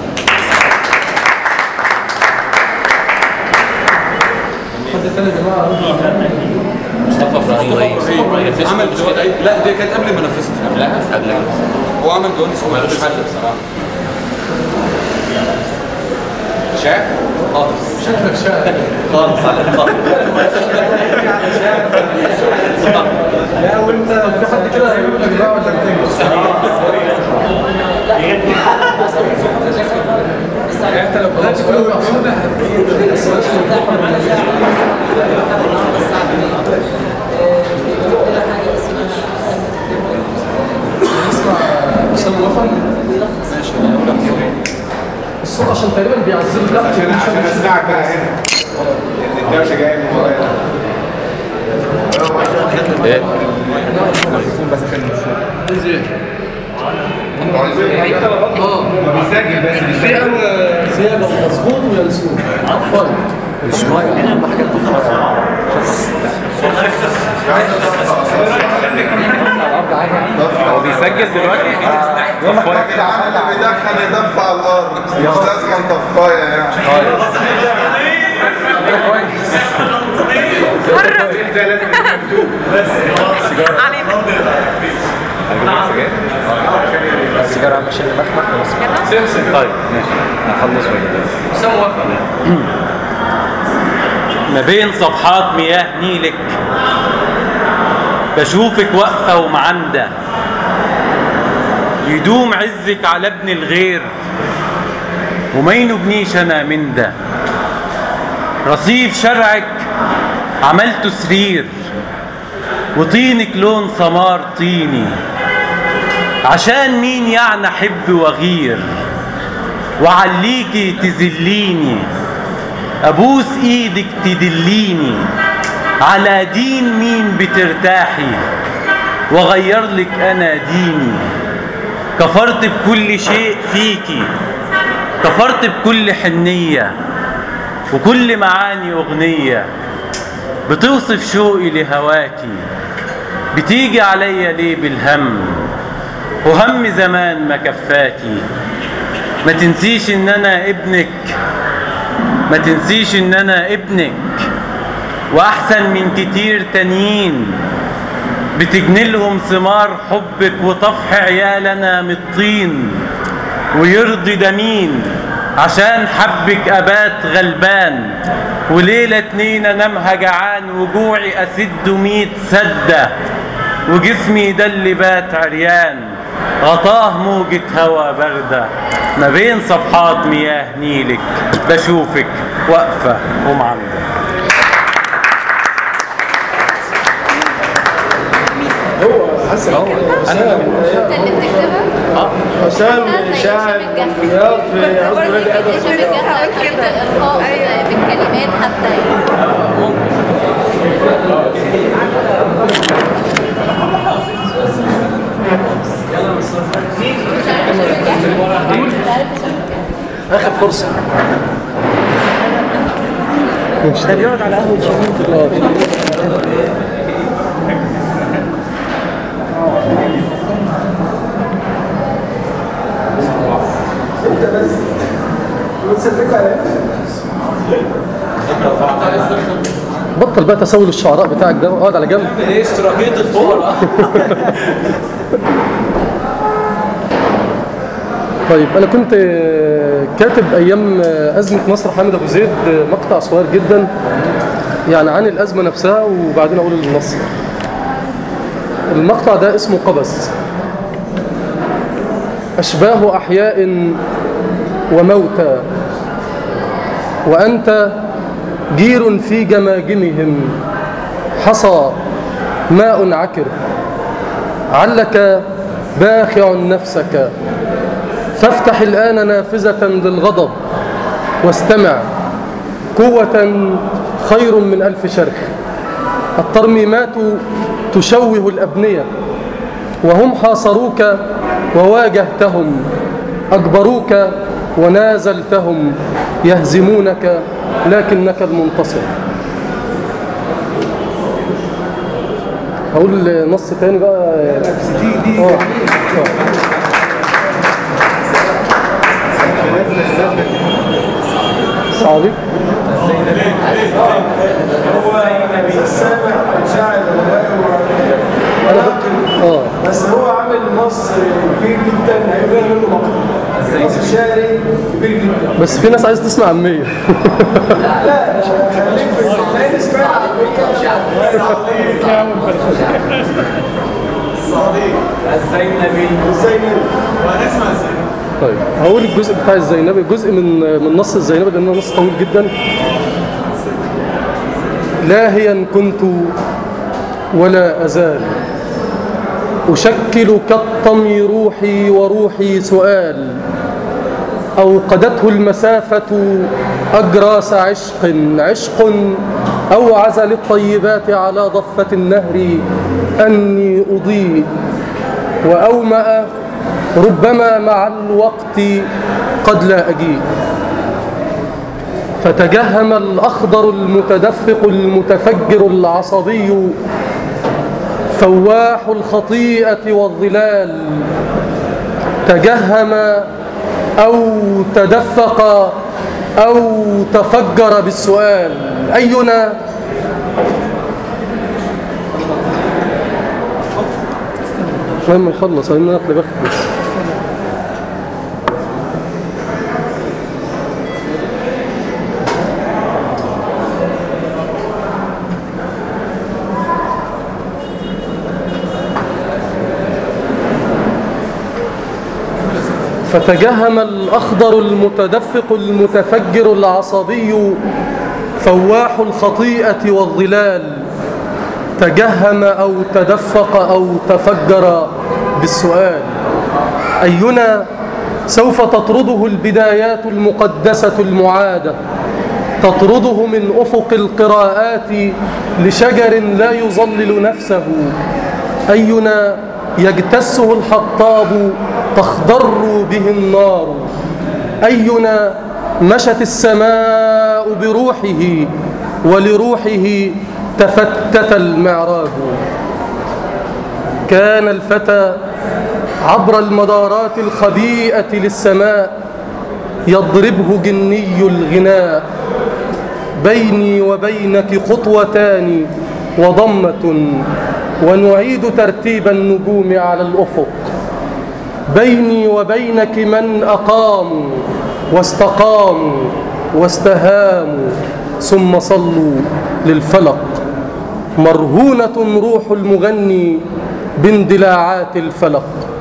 حد تاني يا جماعه مصطفى ابراهيم عمل جوائز لا دي كانت قبل ما نفذت قبلها قبل هو عمل جوائز وما فيش حل بصراحه شاعر؟ خالص شكلك شاعر خالص على الاطلاق لا وانت في حد كده هيقول لك بقى ولا يعني انت لو بدات تقول الجمله نسمع اسامه وفن الصوت عشان تقريبا بيعذبك لا عشان عشان اسمعك بقى هنا لان الدوشه جايه من ورايا ايه بس عشان بيسجل بس زيادة مظبوط وينسون عفوا هو بيسجل دلوقتي الراجل عامل اللي بيدخل يدفع على الارض مش لازم طفايه يعني السيجاره مش اللي بخمخ طيب ماشي هخلص ما بين صفحات مياه نيلك بشوفك واقفة ومعندة يدوم عزك على ابن الغير وما ينبنيش انا من ده رصيف شرعك عملته سرير وطينك لون سمار طيني عشان مين يعني احب واغير وعليكي تذليني ابوس ايدك تدليني على دين مين بترتاحي وغير لك انا ديني كفرت بكل شيء فيكي كفرت بكل حنية وكل معاني أغنية بتوصف شوقي لهواكي بتيجي عليا ليه بالهم وهم زمان ما كفاكي ما تنسيش ان انا ابنك ما تنسيش ان انا ابنك واحسن من كتير تانيين بتجنلهم ثمار حبك وطفح عيالنا من الطين ويرضي ده مين عشان حبك ابات غلبان وليلة اتنين انامها جعان وجوعي اسد ميت سدة وجسمي ده اللي بات عريان غطاه موجة هوا باردة ما بين صفحات مياه نيلك بشوفك واقفة ومعندة هو حسن هو حسام حسام شاعر رياض في قصد نادي ادب بالكلمات حتى اخر فرصه ده بيقعد على قهوة شمال بطل بقى تسول الشعراء بتاعك ده اقعد على جنب ايه اشتراكيه الفقراء طيب انا كنت كاتب ايام ازمه مصر حامد ابو زيد مقطع صغير جدا يعني عن الازمه نفسها وبعدين اقول النص المقطع ده اسمه قبس اشباه احياء وموتى وانت جير في جماجمهم حصى ماء عكر علك باخع نفسك فافتح الآن نافذة للغضب واستمع قوة خير من ألف شرخ الترميمات تشوه الأبنية وهم حاصروك وواجهتهم أجبروك ونازلتهم يهزمونك لكنك المنتصر هقول نص تاني بقى آه. آه. صعب السامع شاعر اه بس هو عامل نص كبير جدا هيبان منه مقطع نص شعري كبير جدا بس في ناس عايز تسمع عامية لا خليك في لا نسمع الصديق الزينبي الزينبي وهنسمع الزينبي طيب هقول الجزء بتاع الزينبي جزء من من نص الزينبي لانه نص طويل جدا لاهيا كنت ولا ازال اشكل كالطمي روحي وروحي سؤال اوقدته المسافه اجراس عشق عشق اوعز للطيبات على ضفه النهر اني اضيء واومأ ربما مع الوقت قد لا أجيء فتجهم الأخضر المتدفق المتفجر العصبي فواح الخطيئة والظلال تجهم أو تدفق أو تفجر بالسؤال أينا لما يخلص أنا نقل بخت بس فتجهم الأخضر المتدفق المتفجر العصبي فواح الخطيئة والظلال تجهم أو تدفق أو تفجر بالسؤال أينا سوف تطرده البدايات المقدسة المعادة تطرده من أفق القراءات لشجر لا يظلل نفسه أينا يجتسه الحطاب تخضر به النار أينا مشت السماء بروحه ولروحه تفتت المعراج كان الفتى عبر المدارات الخبيئة للسماء يضربه جني الغناء بيني وبينك خطوتان وضمة ونعيد ترتيب النجوم على الأفق بيني وبينك من أقاموا واستقاموا واستهاموا ثم صلوا للفلق مرهونة روح المغني باندلاعات الفلق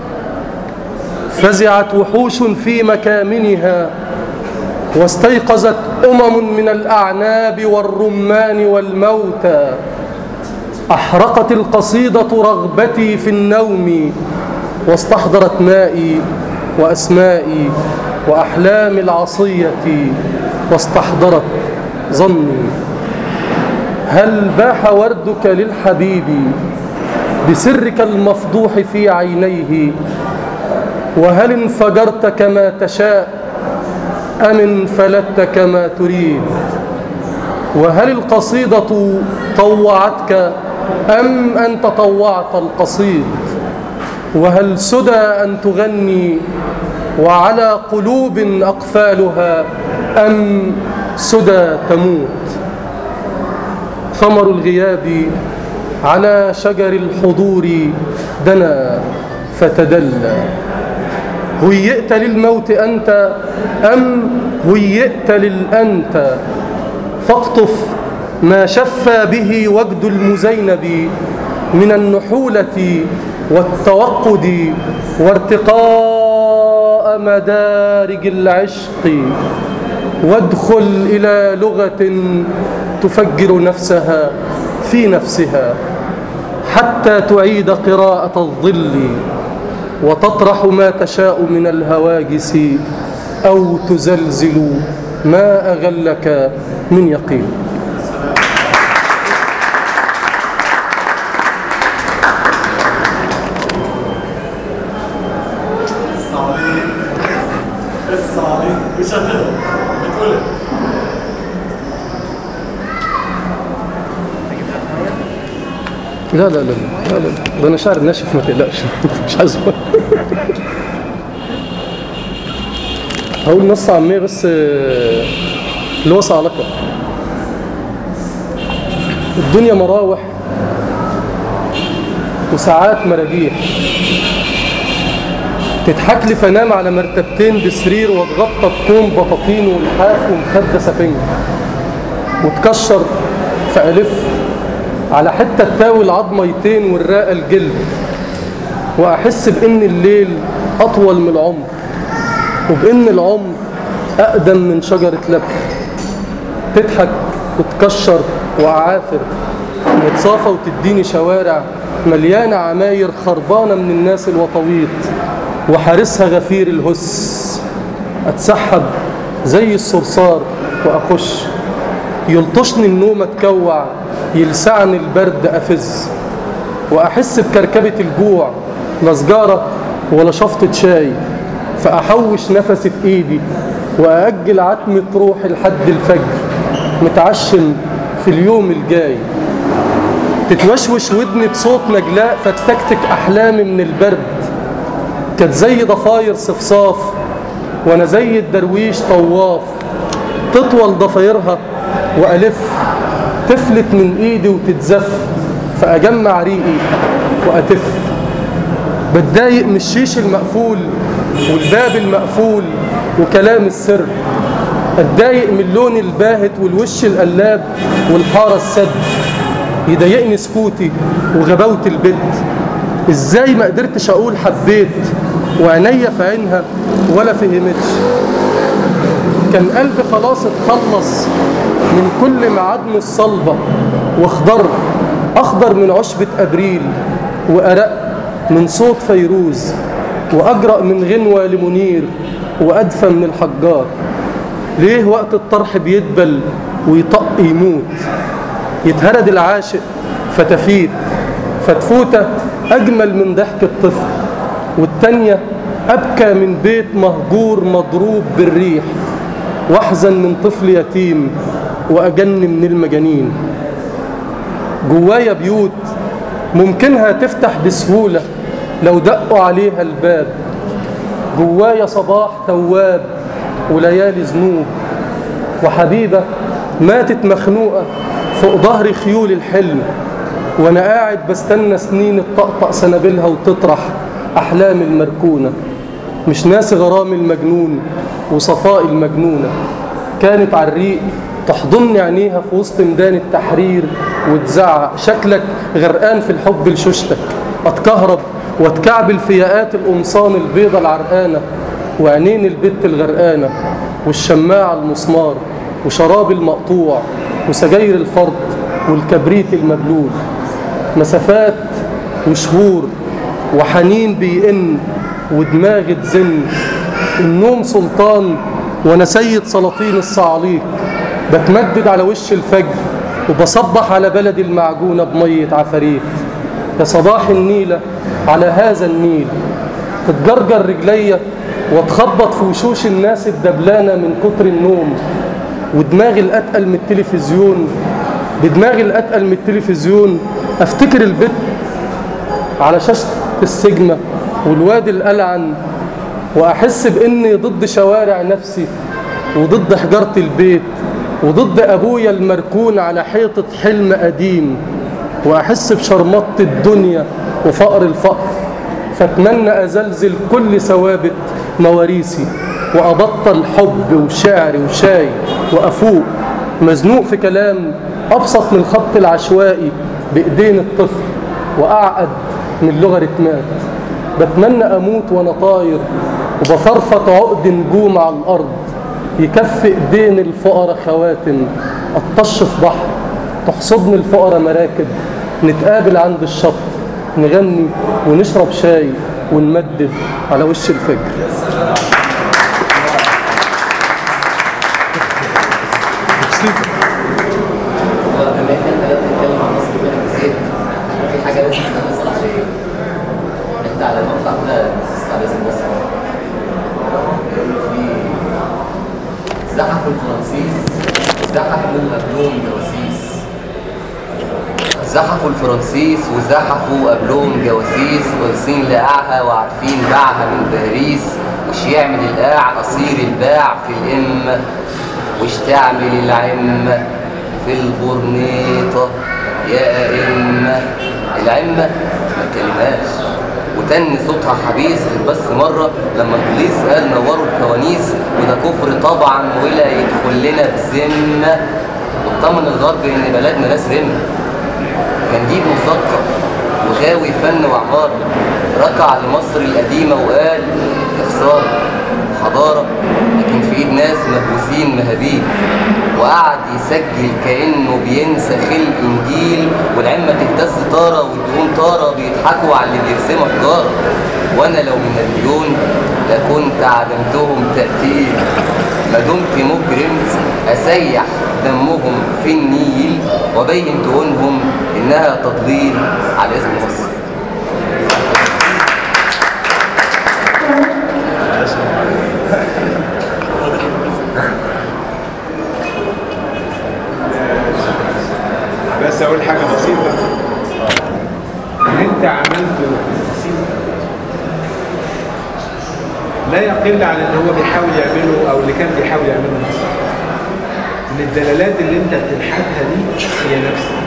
فزعت وحوش في مكامنها واستيقظت أمم من الأعناب والرمان والموتى أحرقت القصيدة رغبتي في النوم واستحضرت مائي وأسمائي وأحلام العصية واستحضرت ظني هل باح وردك للحبيب بسرك المفضوح في عينيه وهل انفجرت كما تشاء أم انفلت كما تريد وهل القصيدة طوعتك أم أنت طوعت القصيد وهل سدى أن تغني وعلى قلوب أقفالها أم سدى تموت ثمر الغياب على شجر الحضور دنا فتدلى هيئت للموت أنت أم هيئت للأنت فاقطف ما شفى به وجد المزينب من النحولة والتوقد وارتقاء مدارج العشق وادخل إلى لغة تفجر نفسها في نفسها حتى تعيد قراءة الظل وتطرح ما تشاء من الهواجس أو تزلزل ما أغلك من يقين الصعيد الصعيد مش هتقدر بتقول لا لا لا لا لا, لا. ده انا شعر ناشف ما تقلقش مش عايز هقول نص عاميه بس آه، اللي هو صعلقه الدنيا مراوح وساعات مراجيح تضحك لي فانام على مرتبتين بسرير واتغطى بكوم بطاطين والحاف ومخده سفنج وتكشر في ألف على حتة تاوي العظميتين والراقة الجلد وأحس بإن الليل أطول من العمر وبإن العمر أقدم من شجرة لبن تضحك وتكشر وأعافر وتصافى وتديني شوارع مليانة عماير خربانة من الناس الوطويط وحارسها غفير الهس أتسحب زي الصرصار وأخش يلطشني النوم أتكوع يلسعني البرد أفز وأحس بكركبة الجوع لا سجارة ولا شفطة شاي فأحوش نفسي في إيدي وأأجل عتمة روحي لحد الفجر متعشم في اليوم الجاي تتوشوش ودني بصوت نجلاء فتكتك أحلامي من البرد كانت زي ضفاير صفصاف وأنا زي الدرويش طواف تطول ضفايرها وألف تفلت من إيدي وتتزف فأجمع ريقي وأتف بتضايق من الشيش المقفول والباب المقفول وكلام السر اتضايق من اللون الباهت والوش القلاب والحارة السد يضايقني سكوتي وغباوة البت ازاي ما قدرتش اقول حبيت وعينيا في عينها ولا فهمتش كان قلبي خلاص اتخلص من كل معادن الصلبة واخضر اخضر من عشبة ابريل وارق من صوت فيروز واجرأ من غنوة لمنير وادفى من الحجار ليه وقت الطرح بيدبل ويطق يموت يتهرد العاشق فتفيت فتفوتة أجمل من ضحك الطفل والتانية أبكى من بيت مهجور مضروب بالريح واحزن من طفل يتيم وأجن من المجانين جوايا بيوت ممكنها تفتح بسهولة لو دقوا عليها الباب جوايا صباح تواب وليالي ذنوب وحبيبة ماتت مخنوقة فوق ظهر خيول الحلم وانا قاعد بستنى سنين الطقطق سنابلها وتطرح احلام المركونه مش ناسي غرام المجنون وصفاء المجنونه كانت على الريق تحضني عينيها في وسط ميدان التحرير وتزعق شكلك غرقان في الحب لشوشتك اتكهرب واتكعبل في ياقات القمصان البيضة العرقانة وعينين البت الغرقانة والشماعة المسمار وشراب المقطوع وسجاير الفرد والكبريت المبلول مسافات وشهور وحنين بيئن ودماغي تزن النوم سلطان وانا سيد سلاطين الصعاليق بتمدد على وش الفجر وبصبح على بلدي المعجونة بمية عفاريت يا صباح النيلة على هذا النيل تتجرجر رجليا واتخبط في وشوش الناس الدبلانة من كتر النوم ودماغي الأتقل من التلفزيون بدماغي الأتقل من التلفزيون أفتكر البت على شاشة السجمة والواد الألعن وأحس بإني ضد شوارع نفسي وضد حجارة البيت وضد أبويا المركون على حيطة حلم قديم وأحس بشرمطة الدنيا وفقر الفقر فأتمنى أزلزل كل ثوابت مواريثي وأبطل حب وشعر وشاي وأفوق مزنوق في كلام أبسط من الخط العشوائي بإيدين الطفل وأعقد من لغة رتمات بتمنى أموت وأنا طاير وبفرفط عقد نجوم على الأرض يكفي إيدين الفقراء خواتم أطش في بحر تحصدني الفقراء مراكب نتقابل عند الشط نغني ونشرب شاي ونمدد على وش الفجر بما ان انت بتتكلم عن مصر بين الزيت في حاجه لازم تنزل عشان انت على المقطع ده نسيت على اسم مصر في زحفوا الفرنسيس زحفوا قبلهم جواسيس زحفوا الفرنسيس وزحفوا قبلهم جواسيس واقصين لقاعها وعارفين باعها من باريس وش يعمل القاع قصير الباع في الام وش تعمل العم في البرنيطة يا أئمة العمة ما تكلمهاش وتاني صوتها حبيس بس مرة لما البوليس قال نوروا الفوانيس وده كفر طبعا ولا يدخل لنا بذمة واطمن الغرب ان بلدنا ناس رمة كان دي مثقف وغاوي فن وعمارة ركع لمصر القديمة وقال اخسار حضارة لكن في ايد ناس مهووسين مهابيل وقعد يسجل كأنه بينسى خلق انجيل والعمة تهتز طارة والدهون طارة بيضحكوا على اللي بيرسموا حجارة وانا لو من مليون لكنت عدمتهم تقتيل ما دمت مجرم اسيح دمهم في النيل وبين دهونهم انها تضليل على اسم مصر بس اقول حاجه بسيطه اللي انت عملته لا يقل عن ان هو بيحاول يعمله او اللي كان بيحاول يعمله نصر ان الدلالات اللي انت بتلحقها دي هي نفسها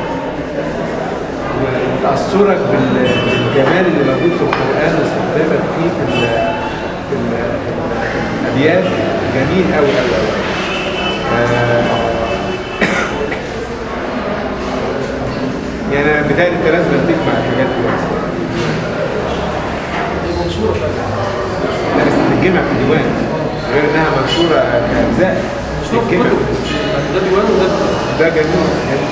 وتأثرك بال- بالجمال اللي موجود في القرآن واستخدامك فيه في ال- في ال- الأبيات جميل أوي أوي أوي آه، يعني أنا بتهيألي أنت لازم تجمع الحاجات دي لا بس تتجمع في ديوان غير انها منشوره كاجزاء تتجمع ده ديوان وده ده جميل جميل.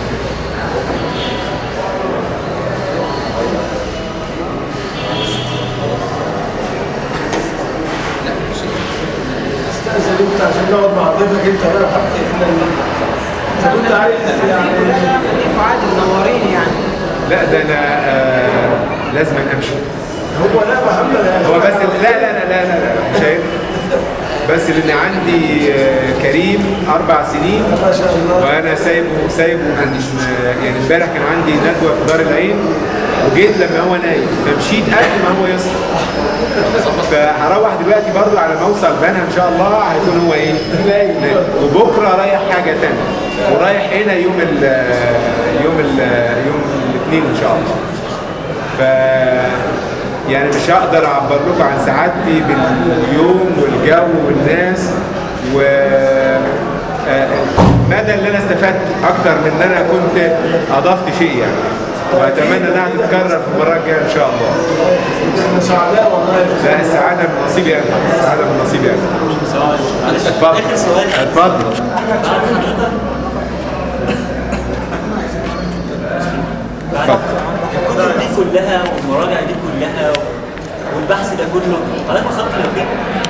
استاذن انت عشان نقعد مع ضيفك انت بقى احنا اذا كنت عايز يعني خليكوا عادي منورين يعني لا ده انا آه لازم امشي هو لا محمد يا هو بس لا لا لا لا لا, لا مش هينفع. بس لان عندي آه، كريم اربع سنين وانا سايبه سايبه من آه، يعني امبارح كان عندي ندوه في دار العين وجيت لما هو نايم فمشيت قبل ما هو يصحى فهروح دلوقتي برضو على ما اوصل بنها ان شاء الله هيكون هو ايه نايم وبكره رايح حاجه تانية ورايح هنا يوم ال يوم ال يوم الاثنين ان شاء الله ف يعني مش هقدر اعبر لكم عن سعادتي باليوم والجو والناس و آه، مدى اللي انا استفدت اكتر من ان انا كنت اضفت شيء يعني واتمنى انها تتكرر في المره الجايه ان شاء الله احنا سعداء والله لا السعاده من نصيبي انا السعاده من نصيبي انا اتفضل اخر سؤال اتفضل بعد حضرتك بعد الكتب دي كلها والمراجع دي كلها والبحث ده كله حضرتك وصلت لفين؟